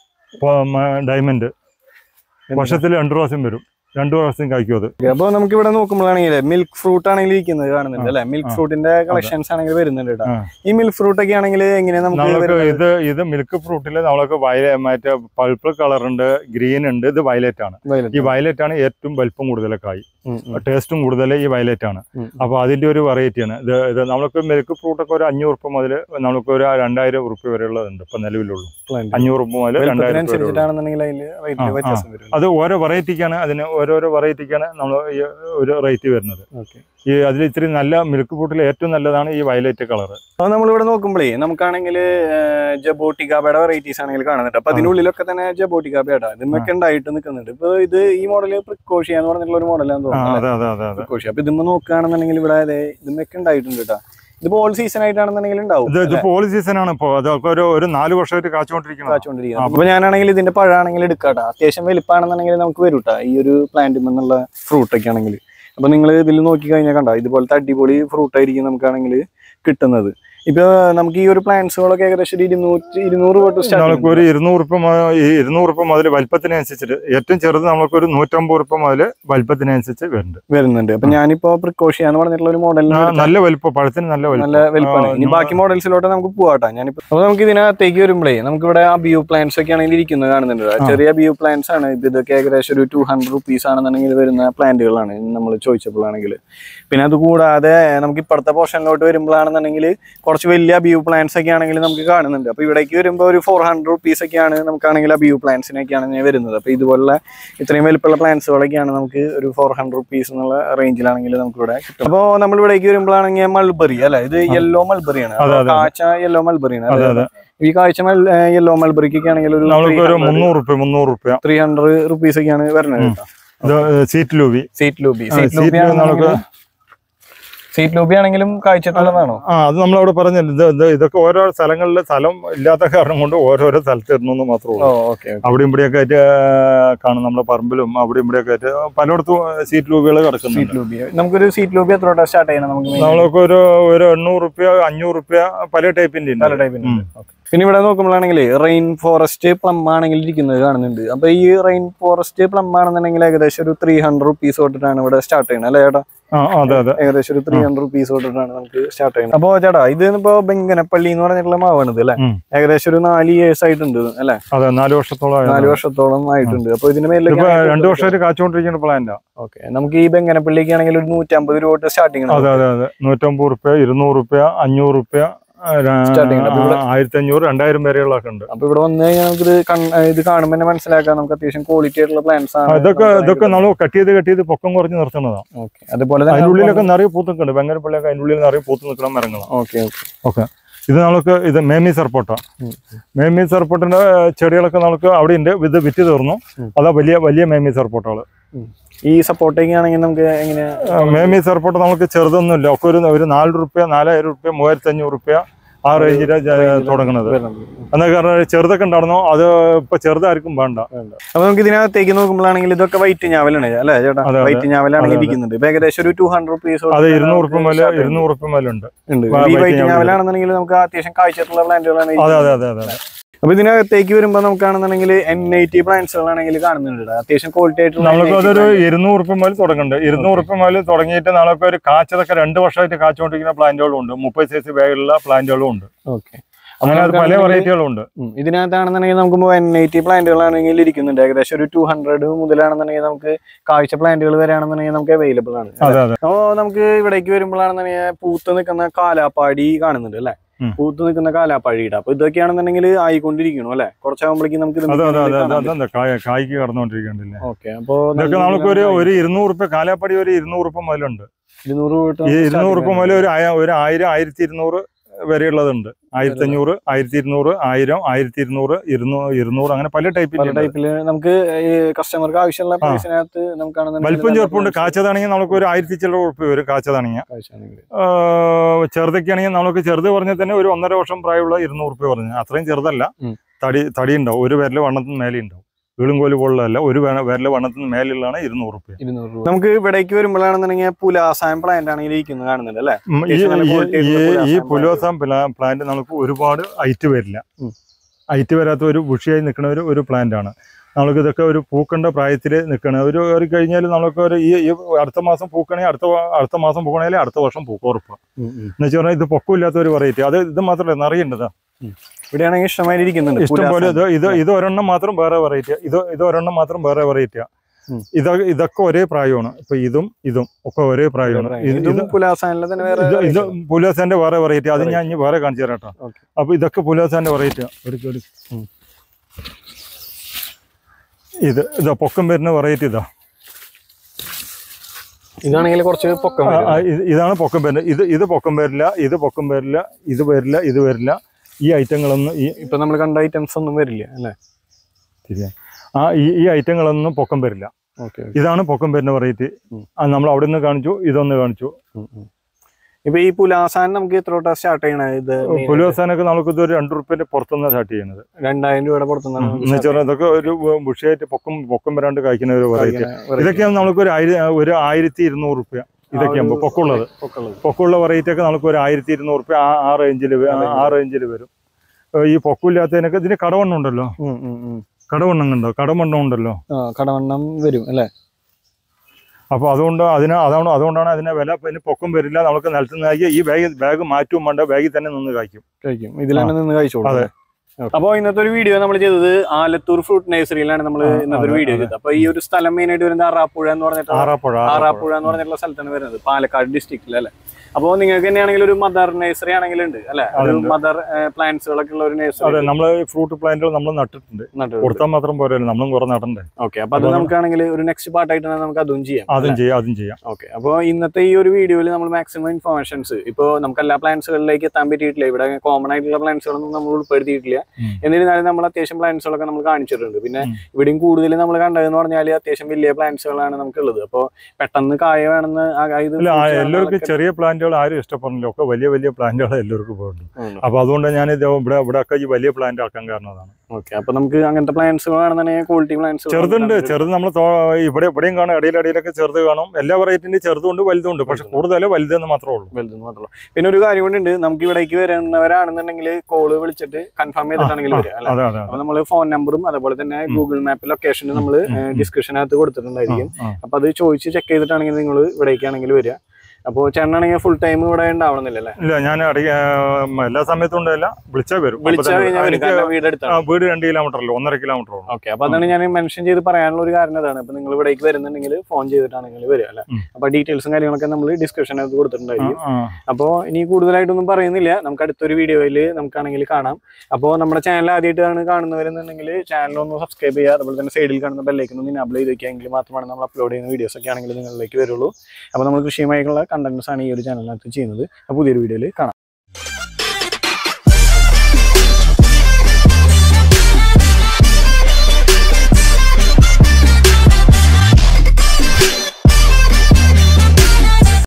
ഡയമണ്ട് വർഷത്തിൽ രണ്ടു പ്രാവശ്യം വരും രണ്ടു പ്രാവശ്യം കായ്ക്കും അത് അപ്പൊ നമുക്ക് ഇവിടെ നോക്കുമ്പോഴാണെങ്കിൽ മിൽക്ക് ഫ്രൂട്ട് ആണെങ്കിൽ ഇരിക്കുന്നത് കാണുന്നുണ്ട് അല്ലെ മിൽക്ക് ആ. ഫ്രൂട്ടിന്റെ കളക്ഷൻസ് ആണെങ്കിൽ വരുന്നുണ്ട് കേട്ടോ ആ. ഈ മിൽക്ക് ഫ്രൂട്ട് ഒക്കെ ആണെങ്കിൽ എങ്ങനെ നമുക്ക് നമ്മൾക്ക് വരുന്നത്? ഇത് ഇത് മിൽക്ക് ഫ്രൂട്ടിൽ നമ്മൾക്ക് വയല മറ്റേ പൾപ്പിൾ കളർ ഉണ്ട് ഗ്രീൻ ഉണ്ട് ഇത് വയലറ്റ് ആണ് Violet. ഈ വയലറ്റ് ആണ് ഏറ്റവും വലിപ്പം കൂടുതൽ കായ് ഉം, ഉം, ടേസ്റ്റും കൂടുതൽ ഈ വയലറ്റ് ആണ് ഉം, ഉം. അപ്പൊ അതിന്റെ ഒരു വെറൈറ്റിയാണ് ഇത് ഇത് നമ്മൾക്ക് മിൽക്ക് ഫ്രൂട്ട് ഒക്കെ ഒരു അഞ്ഞൂറ് ഉറുപ്പ് മുതൽ നമുക്ക് ഒരു രണ്ടായിരം ഉറുപ്പ് വരെയുള്ളതുണ്ട് ഇപ്പൊ നിലവിലുള്ളൂ Plant. അഞ്ഞൂറ് ഉറുപ്പ് മുതൽ രണ്ടായിരം ഉറുപ്പ് വരെയുള്ളൂ വലുപ്പത്തിനനുസരിച്ചിട്ടാണെന്നുണ്ടെങ്കിൽ അതില് റേറ്റ് ആ, ആ. വ്യത്യാസം വരും അത് ഓരോ വെറൈറ്റിക്കാണ് അതിന് ഓരോരോ വെറൈറ്റിക്കാണ് നമ്മൾ ഈ ഒരു റേറ്റ് വരുന്നത് ഓക്കെ ഈ അതിൽ ഇത്തിരി നല്ല മിൽക്ക് ഫ്രൂട്ടിൽ ഏറ്റവും നല്ലതാണ് ഈ വയലറ്റ് കളർ അപ്പൊ നമ്മളിവിടെ നോക്കുമ്പോഴേ നമുക്കാണെങ്കിൽ ജബോട്ടിക്കാബയുടെ വെറൈറ്റീസ് ആണെങ്കിൽ കാണുന്നുണ്ട് അപ്പൊ അതിനുള്ളിലൊക്കെ തന്നെ ജബോട്ടിക്കാബയുടെ ഇതൊക്കെ ഉണ്ടായിട്ട് നിൽക്കുന്നുണ്ട് ഇപ്പൊ ഇത് ഈ മോഡൽ പ്രിക്കോഷ്യ എന്ന് പറഞ്ഞിട്ടുള്ള ഒരു മോഡലാന്ന് തോന്നുന്നു അതെ അതെ അതെ അതെ പ്രിക്കോഷ്യ അപ്പൊ ഇതുമ്മ നോക്കുകയാണെന്നുണ്ടെങ്കിൽ ഇവിടെ അതെ ഇതൊക്കെ ഉണ്ടായിട്ടുണ്ട് കേട്ടോ ഇതിപ്പോ ഓൾ സീസൺ ആയിട്ടാണെന്നുണ്ടെങ്കിൽ ഉണ്ടാവും ഇത് ഇതിപ്പോ ഓൾ സീസൺ ആണ് ഇപ്പോൾ അതൊക്കെ ഒരു ഒരു നാല് വർഷമായിട്ട് കാച്ചുകൊണ്ടിരിക്കുന്നത് കാച്ചുകൊണ്ടിരിക്കുന്നത് അപ്പൊ ഞാനാണെങ്കിൽ ഇതിന്റെ പഴമാണെങ്കിൽ എടുക്കാട്ടോ അത്യാവശ്യം വലിപ്പാണെന്നുണ്ടെങ്കിൽ നമുക്ക് വരും കേട്ടോ ഈ ഒരു പ്ലാന്റ് എന്നുള്ള ഫ്രൂട്ട് ഒക്കെ ആണെങ്കിൽ അപ്പൊ നിങ്ങൾ ഇതിൽ നോക്കി കഴിഞ്ഞാൽ കണ്ട ഇതുപോലത്തെ അടിപൊളി ഫ്രൂട്ട് ആയിരിക്കും നമുക്കാണെങ്കിൽ കിട്ടുന്നത് ഇപ്പൊ നമുക്ക് ഈ ഒരു പ്ലാന്റ്സുകളൊക്കെ ഏകദേശം ഒരു ഇരുന്നൂറ്റി ഇരുന്നൂറ് തൊട്ട് നമുക്ക് സ്റ്റാർട്ട് ഒരു ഇരുന്നൂറ് ഉറുപ്പ മു- ഈ ഇരുന്നൂറ് ഉറുപ്പ മുതൽ വലിപ്പത്തിനനുസരിച്ചിട്ട് ഏറ്റവും ചെറുത് നമുക്കൊരു നൂറ്റമ്പത് ഉറുപ്പ മുതൽ വലിപ്പത്തിനനുസരിച്ച് വരുന്നുണ്ട് വരുന്നുണ്ട് അപ്പൊ ഞാനിപ്പോ പ്രിക്കോഷ്യ എന്ന് പറഞ്ഞിട്ടുള്ള ഒരു മോഡൽ ആ, നല്ല വലിപ്പം പഴത്തിന് നല്ല വലിപ്പം നല്ല വലിപ്പമാണ് ആ, ഇനി നമ്മ- ബാക്കി മോഡൽസിലോട്ട് നമുക്ക് പോവാട്ടോ ഞാനിപ്പോ അപ്പൊ നമുക്ക് ഇതിനകത്തേക്ക് വരുമ്പോഴേ നമുക്ക് ഇവിടെ ആ ബിയു പ്ലാന്റ്സ് ഒക്കെ ആണെങ്കിൽ ഇരിക്കുന്നത് കാണുന്നുണ്ട് ആ ആ. ചെറിയ ബിയു പ്ലാന്റ്സ് ആണ് ഇത് ഇതൊക്കെ ഏകദേശം ഒരു ടു ഹൺഡ്രഡ് റുപ്പീസ് ആണെന്നുണ്ടെങ്കിൽ വരുന്ന പ്ലാന്റുകളാണ് നമ്മൾ ചോദിച്ചപ്പോഴാണെങ്കിൽ പിന്നെ അത് കൂടാതെ നമുക്ക് ഇപ്പുറത്തെ പോർഷനിലോട്ട് വരുമ്പോഴാണെന്നുണ്ടെങ്കിൽ കുറച്ച് വലിയ ബിയു പ്ലാന്റ്സ് ഒക്കെ ആണെങ്കിൽ നമുക്ക് കാണുന്നുണ്ട് അപ്പൊ ഇവിടേക്ക് വരുമ്പോൾ ഒരു ഫോർ ഹൺഡ്രഡ് റുപ്പീസ് ഒക്കെയാണ് നമുക്കാണെങ്കിൽ ആ ബിയു പ്ലാന്റ്സിനൊക്കെയാണ് വരുന്നത് അപ്പൊ ഇതുപോലുള്ള ഇത്രയും വലിപ്പമുള്ള പ്ലാന്റ്സുകളൊക്കെയാണ് നമുക്ക് ഒരു ഫോർ ഹൺഡ്രഡ് റുപ്പീസ് എന്നുള്ള റേഞ്ചിലാണെങ്കിൽ നമുക്ക് ഇവിടെ കിട്ടും അപ്പോൾ നമ്മൾ ഇവിടേക്ക് വരുമ്പോഴാണെങ്കിൽ മൾബറി അല്ലെ ഇത് യെല്ലോ മൾബറി ആണ് അതെ, അതെ. കാഴ്ച യെല്ലോ മൾബറി ആണ് അതെ അല്ലേ? അതെ ഈ കാഴ്ച യെല്ലോ മൾബറിക്കൊക്കെ ആണെങ്കിൽ ഒരു നമുക്ക് ഒരു മുന്നൂറ് ഉറുപ്പ മുന്നൂറ് ഉറുപ്പ ത്രീ ഹൺഡ്രഡ് റുപ്പീസ് ഒക്കെയാണ് വരുന്നത് ഉം. ഇത് സീറ്റ് ലൂബി സീറ്റ് ലൂബി ആ, സീറ്റ് seat ലൂബി lube നമുക്ക് സീറ്റ് ലൂബി ആണെങ്കിലും കാഴ്ചട്ടുള്ളതാണോ ആ അത് നമ്മളവിടെ പറഞ്ഞല്ലോ ഇത് ഇത് ഇതൊക്കെ ഓരോ സ്ഥലങ്ങളിൽ സ്ഥലം ഇല്ലാത്ത കാരണം കൊണ്ട് ഓരോരോ സ്ഥലത്ത് ഇടണമെന്ന് മാത്രമേ ഉള്ളൂ ഓ ഓക്കെ അവിടെ ഇവിടെയൊക്കെ ആയിട്ട് കാണും നമ്മുടെ പറമ്പിലും അവിടെ ഇവിടെയൊക്കെ ആയിട്ട് പലയിടത്തും സീറ്റ് ലൂബികൾ കിടക്കുന്നുണ്ട് സീറ്റ് ലൂബി നമുക്കൊരു സീറ്റ് ലൂബി എത്ര സ്റ്റാർട്ട് ചെയ്യണം നമുക്ക് main? നമ്മളൊക്കെ ഒരു ഒരു എണ്ണൂറ് റുപ്യ അഞ്ഞൂറ് റുപ്യ പല ടൈപ്പിന്റെ ഉണ്ട് പല ടൈപ്പിന് പിന്നെ ഇവിടെ നോക്കുമ്പോഴാണെങ്കിൽ റെയിൻ ഫോറസ്റ്റ് പ്ലം ആണെങ്കിൽ ഇരിക്കുന്നത് കാണുന്നുണ്ട് അപ്പൊ ഈ റെയിൻ ഫോറസ്റ്റ് പ്ലം ആണെന്നുണ്ടെങ്കിൽ ഏകദേശം ഒരു ത്രീ ഹൺഡ്രഡ് റുപ്പീസ് തൊട്ടിട്ടാണ് ഇവിടെ സ്റ്റാർട്ട് ചെയ്യുന്നത് അല്ലേ ചേട്ടാ ആ അതെ അതെ ഏകദേശം ഒരു ത്രീ ഹൺഡ്രഡ് റുപ്പീസ് തൊട്ടിട്ടാണ് നമുക്ക് സ്റ്റാർട്ട് ചെയ്യുന്നത് അപ്പൊ ചേട്ടാ ഇത് ഇപ്പോ ബെങ്കനപ്പള്ളി എന്ന് പറഞ്ഞിട്ടുള്ള മാവാണ് ഇത് അല്ലെ ഉം. ഏകദേശം ഒരു നാല് ഇയേഴ്സ് ആയിട്ടുണ്ട് അല്ലെ അതെ നാല് വർഷത്തോളം നാല് ആയതാണ്. വർഷത്തോളം ആയിട്ടുണ്ട് അപ്പൊ ഇതിന് ഇതിപ്പോ മേലേക്ക് രണ്ടു വർഷമായിട്ട് കാച്ചുകൊണ്ടിരിക്കുന്ന പ്ലാന്റാ ഓക്കെ നമുക്ക് ഈ ബെങ്കനപ്പള്ളിക്ക് ആണെങ്കിൽ ഒരു നൂറ്റമ്പത് രൂപ തൊട്ട് സ്റ്റാർട്ടിങ് അതെ അതെ അതെ നൂറ്റമ്പത് റുപ്യ ഇരുന്നൂറ് റുപ്യ അഞ്ഞൂറ് റുപ്യ Starting ഉണ്ട്. അപ്പൊ ഇവിടെ- ആയിരത്തി അഞ്ഞൂറ് രണ്ടായിരം വരെയുള്ളതൊക്കെ ഉണ്ട് അപ്പൊ ഇവിടെ വന്നു കഴിഞ്ഞാൽ നമുക്ക് ഇത് കൺ- ഇത് കാണുമ്പോൾ തന്നെ മനസ്സിലാക്കാം നമുക്ക് അത്യാവശ്യം ക്വാളിറ്റി ആയിട്ടുള്ള പ്ലാന്റ്സ് ആ, ആണ് ഇതൊക്കെ ഇതൊക്കെ നമ്മൾ കട്ട് ചെയ്ത് കട്ട് ചെയ്ത് പൊക്കം കുറച്ച് നിർത്തുന്നതാണ് ഓക്കെ അതുപോലെ അതിന്റെ തന്നെ ഉള്ളിലൊക്കെ നിറയെ പൂത്തൊക്കെ ഉണ്ട് ബംഗാരപ്പള്ളിയൊക്കെ അതിന്റെ ഉള്ളിൽ നിറയെ പൂത്ത് നിൽക്കുന്ന മരങ്ങളാണ് ഓക്കെ ഓക്കെ ഓക്കെ ഇത് നമുക്ക് ഇത് മേമി സർപ്പോട്ട ഉം. മേമി സർപ്പോട്ടിന്റെ ചെടികളൊക്കെ നമുക്ക് അവിടെ ഉണ്ട് ഇത് വിറ്റ് തീർന്നു ഉം. അതാ വലിയ വലിയ മേമി സർപ്പോട്ടുകൾ ഈ സപ്പോർട്ടൊക്കെ ആണെങ്കിൽ നമുക്ക് എങ്ങനെ മേമി സർപ്പോട്ട് നമുക്ക് ചെറുതൊന്നുമില്ല ഒക്കെ ഒരു ഒരു നാല് റുപ്യ നാലായിരം റുപ്യ മൂവായിരത്തി അഞ്ഞൂറ് റുപ്യ ആ റേഞ്ചിലാണ് തുടങ്ങുന്നത് വരുന്നത് എന്നാ കാരണം ചെറുതൊക്കെ ഉണ്ടായിരുന്നു അത് ഇപ്പൊ ചെറുതായിരിക്കും വേണ്ട അപ്പൊ നമുക്ക് ഇതിനകത്തേക്ക് നോക്കുമ്പോഴാണെങ്കിൽ ഇതൊക്കെ വൈറ്റ് ഞാവലാണ് അല്ലേ ചേട്ടാ അതെ, അതെ. വൈറ്റ് ഞാവലാണെങ്കിൽ അതെ, അതെ. ഇരിക്കുന്നുണ്ട് ഇപ്പൊ ഏകദേശം ഒരു ടു ഹൺഡ്രഡ് റുപ്പീസ് അത് ഇരുന്നൂറ് റുപ്യ മുതൽ ഇരുന്നൂറ് റുപ്യ മുതലുണ്ട് ഉണ്ട് വ- ഈ white വൈറ്റ് ഞാവൽ ഞാവലാണെന്നുണ്ടെങ്കിൽ നമുക്ക് അത്യാവശ്യം കാഴ്ചയുള്ള പ്ലാന്റുകളാണ് അതെ അതെ അതെ അതെ അപ്പൊ ഇതിനകത്തേക്ക് വരുമ്പോ നമുക്കാണെന്നുണ്ടെങ്കിൽ എൻ ഐ ടി പ്ലാന്റ്സുകളാണെങ്കിൽ കാണുന്നുണ്ട് അത്യാവശ്യം ക്വാളിറ്റി ആയിട്ടുള്ള നമ്മൾക്ക് NIT അതൊരു plants. ഇരുന്നൂറ് റുപ്യ മുതൽ തുടങ്ങുന്നുണ്ട് ഇരുന്നൂറ് റുപ്യ മുതൽ തുടങ്ങിയിട്ട് നമ്മളൊക്കെ ഒരു കാച്ചതൊക്കെ രണ്ട് വർഷമായിട്ട് കാച്ചുകൊണ്ടിരിക്കുന്ന പ്ലാന്റുകളും ഉണ്ട് മുപ്പത് സൈസ് ബാഗുള്ള പ്ലാന്റുകളും ഉണ്ട് Okay. അങ്ങനെ അത് പല നമുക്കാണെന്നുണ്ടെങ്കിൽ- വെറൈറ്റികളും ഉണ്ട് ഉം. ഇതിനകത്താണെന്നുണ്ടെങ്കിൽ നമുക്ക് എൻ ഐ ടി പ്ലാന്റുകളാണെങ്കിൽ ഇരിക്കുന്നുണ്ട് ഏകദേശം ഒരു ടു ഹൺഡ്രഡ് മുതലാണെന്നുണ്ടെങ്കിൽ നമുക്ക് കാഴ്ച പ്ലാന്റുകൾ വരെയാണെന്നുണ്ടെങ്കിൽ നമുക്ക് അവൈലബിൾ ആണ് അതെ അതെ അപ്പോ നമുക്ക് ഇവിടേക്ക് വരുമ്പോഴാണെന്നുണ്ടെങ്കിൽ പൂത്ത് നിൽക്കുന്ന കാലാപ്പാടി കാണുന്നുണ്ട് അല്ലെ ഉം. പൂത്ത് നിൽക്കുന്ന കാലാപ്പാടിയുടെ അപ്പൊ ഇതൊക്കെയാണെന്നുണ്ടെങ്കിൽ ആയിക്കൊണ്ടിരിക്കണു അല്ലെ കുറച്ചാകുമ്പോഴേക്കും നമുക്ക് അതെ അതെ അതെ അതെ അതെ കായ കായ്ക്ക് കടന്നുകൊണ്ടിരിക്കണ്ടില്ലേ ഓക്കെ അപ്പൊ ഇതൊക്കെ നമുക്ക് ഒരു ഒരു ഇരുന്നൂറ് റുപ്യ കാലാപ്പടി ഒരു ഇരുന്നൂറ് റുപ്യ മുതലുണ്ട് ഇരുന്നൂറ് രൂപ തൊട്ട് ഈ ഇരുന്നൂറ് starting റുപ്യ ആണ്. മുതൽ ഒരു ആയ- ഒരു ആയിരം ആയിരത്തി ഇരുന്നൂറ് വരെയുള്ളതുണ്ട് ആയിരത്തി അഞ്ഞൂറ് ആയിരത്തി ഇരുന്നൂറ് ആയിരം ആയിരത്തി ഇരുന്നൂറ് ഇരുന്നൂറ് ഇരുന്നൂറ് അങ്ങനെ പല പല ടൈപ്പിൽ ടൈപ്പില് നമുക്ക് ഈ കസ്റ്റമർക്ക് ആവശ്യമുള്ള ആ. പ്രൈസിനകത്ത് നമുക്കാണെന്നുണ്ടെങ്കിൽ വലിപ്പം നല്ല ചെറുപ്പമുണ്ട് plants കാച്ചതാണെങ്കിൽ നമുക്ക് ഒരു ആയിരത്തി ചില്ലറ ഉറുപ്പ്യ വരും കാച്ചതാണെങ്കിൽ കാഴ്ചയാണെങ്കിൽ. ചെറുതൊക്കെയാണെങ്കിൽ നമുക്ക് ചെറുത് പറഞ്ഞാൽ തന്നെ ഒരു ഒന്നര വർഷം പ്രായമുള്ള ഇരുന്നൂറ് റുപ്യ പറഞ്ഞു അത്രയും ചെറുതല്ല ഉം. തടി തടി ഉണ്ടാവും ഒരു വിരല് വണ്ണത്തിന് മേലെ ഉണ്ടാവും വീളുംകോല് പോലുള്ളതല്ല ഒരു വേ- വിരല് വണ്ണത്തിന് മേലെയുള്ളതാണ് ഇരുന്നൂറ് റുപ്യ ഇരുന്നൂറ് രൂപ നമുക്ക് ഇവിടേക്ക് വരുമ്പോഴാണെന്നുണ്ടെങ്കിൽ പുലാസായം പ്ലാന്റ് ആണെങ്കിൽ ഇരിക്കുന്നത് കാണുന്നുണ്ട് അല്ലെ ഉം, ഈ അത്യാവശ്യം നല്ല ഈ- quality ഈ ആയിട്ടുള്ള ഈ പുലാസാം പുലോസാം പ്ലാന്റ് നമുക്ക് ഒരുപാട് ഐറ്റ് വരില്ല ഉം. ഐറ്റ് വരാത്ത ഒരു ബുഷിയായി നിൽക്കുന്ന ഒരു ഒരു പ്ലാന്റ് ആണ് നമുക്ക് ഇതൊക്കെ ഒരു പൂക്കേണ്ട പ്രായത്തിൽ നിൽക്കണം ഒരു ഒരു കഴിഞ്ഞാൽ നമുക്ക് ഒരു ഈ ഈ അടുത്ത മാസം പൂക്കണമെങ്കിൽ അടുത്ത വ- അടുത്ത മാസം പൂക്കണമെങ്കിൽ അടുത്ത വർഷം പൂക്കും ഉറപ്പാണ് എന്ന് വെച്ച് പറഞ്ഞാൽ ഇത് പൊക്കമില്ലാത്ത ഒരു വെറൈറ്റി അത് ഇത് മാത്രമല്ല നിറയേണ്ടത് ഇവിടെയാണെങ്കിൽ ഇഷ്ടമായി ഇരിക്കുന്നുണ്ട് ഇഷ്ടം പോലെ ഇത് പുലാസാം. ഇത് ഇത് ഒരെണ്ണം മാത്രം വേറെ വെറൈറ്റി ഇത് ഇത് ഒരെണ്ണം മാത്രം വേറെ വെറൈറ്റിയാ ഉം. ഇത് ഇതൊക്കെ ഒരേ പ്രായമാണ് ഇപ്പൊ ഇതും ഇതും ഒക്കെ ഒരേ പ്രായമാണ് ഇത് ഇതും ഇത് പുലാസാനിലെ തന്നെ വേറെ ഇത് ഇത് പുലാസാന്റെ വേറെ വെറൈറ്റി അത് ഞാൻ ഇനി വേറെ കാണിച്ചു തരാം കേട്ടോ Okay. അപ്പൊ ഇതൊക്കെ പുലാസാന്റെ വെറൈറ്റി ഒരു ഒരു ഉം. ഇത് ഇതാ പൊക്കം വരുന്ന വെറൈറ്റി ഇതാ ഇതാണെങ്കിൽ കുറച്ച് പൊക്കം ആ, വരും. ആ, ഇത് ഇതാണ് പൊക്കം വരുന്നത് ഇത് ഇത് പൊക്കം വരില്ല ഇത് പൊക്കം വരില്ല ഇത് വരില്ല ഇത് വരില്ല ഈ ഐറ്റങ്ങളൊന്നും ഈ ഇപ്പൊ നമ്മൾ കണ്ട ഐറ്റംസ് ഒന്നും വരില്ല അല്ലെ ശരിയാ ആ ഈ ഈ ഐറ്റങ്ങളൊന്നും പൊക്കം വരില്ല ഓക്കെ ഇതാണ് പൊക്കം വരുന്ന വെറൈറ്റി ഉം. നമ്മൾ അവിടെ നിന്ന് കാണിച്ചു ഇതൊന്ന് കാണിച്ചു ഇപ്പൊ ഈ പുലാസാൻ നമുക്ക് എത്ര തൊട്ടാ സ്റ്റാർട്ട് ചെയ്യണത് ഇത് main ആയിട്ട്? പുലുവസാനൊക്കെ നമുക്ക് ഇത് ഒരു രണ്ട് റുപ്യന്റെ പുറത്തുനിന്ന് സ്റ്റാർട്ട് ചെയ്യുന്നത് രണ്ടായിരം രൂപയുടെ പുറത്തുനിന്നാണ് എന്ന് വെച്ചാൽ ഇതൊക്കെ ഒരു ബുഷായിട്ട് പൊക്കം പൊക്കം വരാണ്ട് കഴിക്കുന്ന ഒരു വെറൈറ്റി ഇതൊക്കെ നമുക്ക് ഒരു ആയിരം ഒരു ആയിരത്തി ഇരുന്നൂറ് റുപ്യ ഇതൊക്കെ ആകുമ്പോൾ പൊക്കമുള്ളത് പൊക്കമുള്ള വെറൈറ്റി ഒക്കെ നമുക്ക് ഒരു ആയിരത്തി ഇരുന്നൂറ് റുപ്യ ആ- ആ റേഞ്ചിൽ ആ റേഞ്ചിൽ വരും ഏഹ് ഈ പൊക്കമില്ലാത്തതിനൊക്കെ ഇതിന് കടവണ്ണം ഉണ്ടല്ലോ കടവണ്ണം ഉണ്ടോ കടവണ്ണം ഉണ്ടല്ലോ കടവണ്ണം വരും അല്ലെ അപ്പൊ അതുകൊണ്ട് അതിന് അതാണ് അതുകൊണ്ടാണ് അതിനെ വില പിന്നെ പൊക്കം വരില്ല നമുക്ക് നിലത്ത് നിന്ന് ഈ ബാഗ് ബാഗ് മാറ്റും വേണ്ട ബാഗിൽ തന്നെ നിന്ന് കായ്ക്കും കഴിക്കും ഇതിലാണ് നിന്ന് കഴിച്ചോളൂ അതെ. അപ്പൊ ഇന്നത്തെ ഒരു വീഡിയോ നമ്മൾ ചെയ്തത് ആലത്തൂർ ഫ്രൂട്ട് നഴ്സറിയിലാണ് നമ്മൾ ആ, ഇന്നത്തെ ഒരു അതെ, വീഡിയോ അതെ. ചെയ്തത് അപ്പൊ ഈ ഒരു സ്ഥലം മെയിൻ ആയിട്ട് വരുന്നത് ആറാപ്പുഴ എന്ന് പറഞ്ഞിട്ട് ആറാപ്പുഴ ആറാപ്പുഴ എന്ന് പറഞ്ഞിട്ടുള്ള സ്ഥലത്താണ് വരുന്നത് പാലക്കാട് ഡിസ്ട്രിക്റ്റിൽ അല്ലെ അപ്പോൾ നിങ്ങൾക്ക് തന്നെയാണെങ്കിൽ ഒരു മദർ നഴ്സറി ആണെങ്കിൽ ഉണ്ട് അല്ലെ ഒരു അതുണ്ട്. മദർ പ്ലാന്റ്സുകളൊക്കെ ഉള്ള ഒരു അതെ നഴ്സറി നമ്മള് ഫ്രൂട്ട് പ്ലാന്റുകൾ നമ്മൾ നട്ടിട്ടുണ്ട് കൊടുത്താൽ മാത്രം പോരല്ലോ നമ്മളും കുറെ നടണ്ടേ ഓക്കെ അപ്പൊ അത് അപ്പൊ നമുക്കാണെങ്കിൽ ഒരു നെക്സ്റ്റ് പാർട്ടായിട്ട് നമുക്ക് അതും ചെയ്യാം അതും ചെയ്യാം അതും ചെയ്യാം ഓക്കെ അപ്പോൾ ഇന്നത്തെ ഈ ഒരു വീഡിയോയിൽ നമ്മൾ മാക്സിമം ഇൻഫർമേഷൻസ് ഇപ്പോൾ നമുക്ക് എല്ലാ പ്ലാൻസുകളിലേക്ക് എത്താൻ പറ്റിയിട്ടില്ല ഇവിടെ കോമൺ ആയിട്ടുള്ള പ്ലാൻസുകളൊന്നും നമ്മൾ ഉൾപ്പെടുത്തിയിട്ടില്ല ഉം. എന്നിരുന്നാലും നമ്മൾ അത്യാവശ്യം പ്ലാൻസുകളൊക്കെ നമ്മൾ കാണിച്ചിട്ടുണ്ട് പിന്നെ ഉം. ഇവിടെയും കൂടുതൽ നമ്മൾ കണ്ടതെന്ന് പറഞ്ഞാൽ അത്യാവശ്യം വലിയ പ്ലാൻസുകളാണ് നമുക്കുള്ളത് അപ്പോൾ പെട്ടെന്ന് കായ വേണമെന്ന് ആ- ആ ഇത് അല്ല ആ, fruits വേണമെന്ന് എല്ലാവർക്കും ഒക്കെ- ചെറിയ പ്ലാന്റുകൾ ആരും ഇഷ്ടപ്പെടുന്നില്ല ഒക്കെ വലിയ വലിയ പ്ലാന്റുകൾ എല്ലാവർക്കും പോകുന്നുണ്ട് ഉണ്ട്. അപ്പൊ അതുകൊണ്ട് ഞാൻ ഇത് ഇവിടെ ഇവിടെ ഒക്കെ ഈ വലിയ പ്ലാന്റ് ആക്കാൻ കാരണം അതാണ് ഓക്കെ അപ്പൊ നമുക്ക് അങ്ങനത്തെ പ്ലാൻസുകൾ വേണമെന്നുണ്ടെങ്കിൽ ക്വാളിറ്റി പ്ലാൻസ് ചെറുതുണ്ട് ചെറുത് നമ്മൾ ഇവിടെ ഇവിടെയും കാണും ഇടയിലടിയിലൊക്കെ ചെറുത് കാണും എല്ലാ വെറൈറ്റിന്റെ ചെറുതുണ്ട് വലുതുണ്ട് പക്ഷെ കൂടുതൽ വലുതെന്ന് മാത്രമേ ഉള്ളൂ വലുതെന്ന് മാത്രമേ പിന്നെ ഒരു കാര്യം കൂടി ഉണ്ട് നമുക്ക് ഇവിടേക്ക് വരുന്നവരാണെന്നുണ്ടെങ്കിൽ കോള് വിളിച്ചിട്ട് കൺഫേം ചെയ്തിട്ടാണെങ്കിൽ വരിക അല്ലെ അതെ അതെ അപ്പൊ നമ്മൾ ഫോൺ നമ്പറും അതുപോലെ തന്നെ ഉം. ഗൂഗിൾ മാപ്പ് ലൊക്കേഷൻ നമ്മൾ ഉം, ഉം. ഡിസ്ക്രിപ്ഷനകത്ത് കൊടുത്തിട്ടുണ്ടായിരിക്കും ആ, ആ. അപ്പൊ അത് ചോദിച്ച് ചെക്ക് ചെയ്തിട്ടാണെങ്കിൽ നിങ്ങൾ ഇവിടേക്കാണെങ്കിൽ വരിക അപ്പോൾ ചേട്ടനാണെങ്കിൽ ഫുൾ ടൈം ഇവിടെ ഉണ്ടാവണമെന്നില്ല അല്ലേ ഇല്ല ഞാൻ ഇടയ്ക്ക്, ആ, എല്ലാ സമയത്തും ഉണ്ടല്ല വിളിച്ചാൽ വരും അപ്പൊ വിളിച്ചാൽ തന്നെ കഴിഞ്ഞാൽ വരും എനിക്ക് കാരണം വീട് ആ, അടുത്താണ് വീട് രണ്ട് കിലോമീറ്റർ അല്ലോ ഒന്നര കിലോമീറ്റർ ഉള്ളൂ ഓക്കെ അപ്പൊ അതാണ് ഞാൻ മെൻഷൻ ചെയ്ത് പറയാനുള്ള ഒരു കാരണം അതാണ് അപ്പൊ നിങ്ങൾ ഇവിടേക്ക് വരുന്നുണ്ടെങ്കിൽ ഫോൺ ചെയ്തിട്ടാണെങ്കിൽ വരിക അല്ലെ ഉം. അപ്പൊ ഡീറ്റെയിൽസും കാര്യങ്ങളൊക്കെ നമ്മൾ ഡിസ്ക്രിപ്ഷനകത്ത് കൊടുത്തിട്ടുണ്ടായിരിക്കും ആ, അപ്പോൾ ഇനി കൂടുതലായിട്ടൊന്നും പറയുന്നില്ല നമുക്ക് അടുത്തൊരു വീഡിയോയിൽ നമുക്കാണെങ്കിൽ കാണാം അപ്പോൾ നമ്മുടെ ചാനൽ ആദ്യമായിട്ടാണ് കാണുന്നവരെന്നുണ്ടെങ്കിൽ ചാനൽ ഒന്ന് സബ്സ്ക്രൈബ് ചെയ്യുക അതുപോലെ തന്നെ സൈഡിൽ കാണുന്ന ബെല്ലൈക്കൻ ഒന്ന് അപ്ലൈ ചെയ്ത് വെക്കുകയെങ്കിൽ മാത്രമാണ് നമ്മൾ അപ്ലോഡ് ചെയ്യുന്ന വീഡിയോസ് ഒക്കെ ആണെങ്കിൽ നിങ്ങളിലേക്ക് വരുള്ളൂ അപ്പോൾ നമ്മൾ കൃഷിയുമായിട്ടുള്ള കണ്ടന്റ്സ് ആണ് ഈ ഒരു ചാനലിനകത്ത് ചെയ്യുന്നത് അപ്പോൾ പുതിയൊരു വീഡിയോയിൽ കാണാം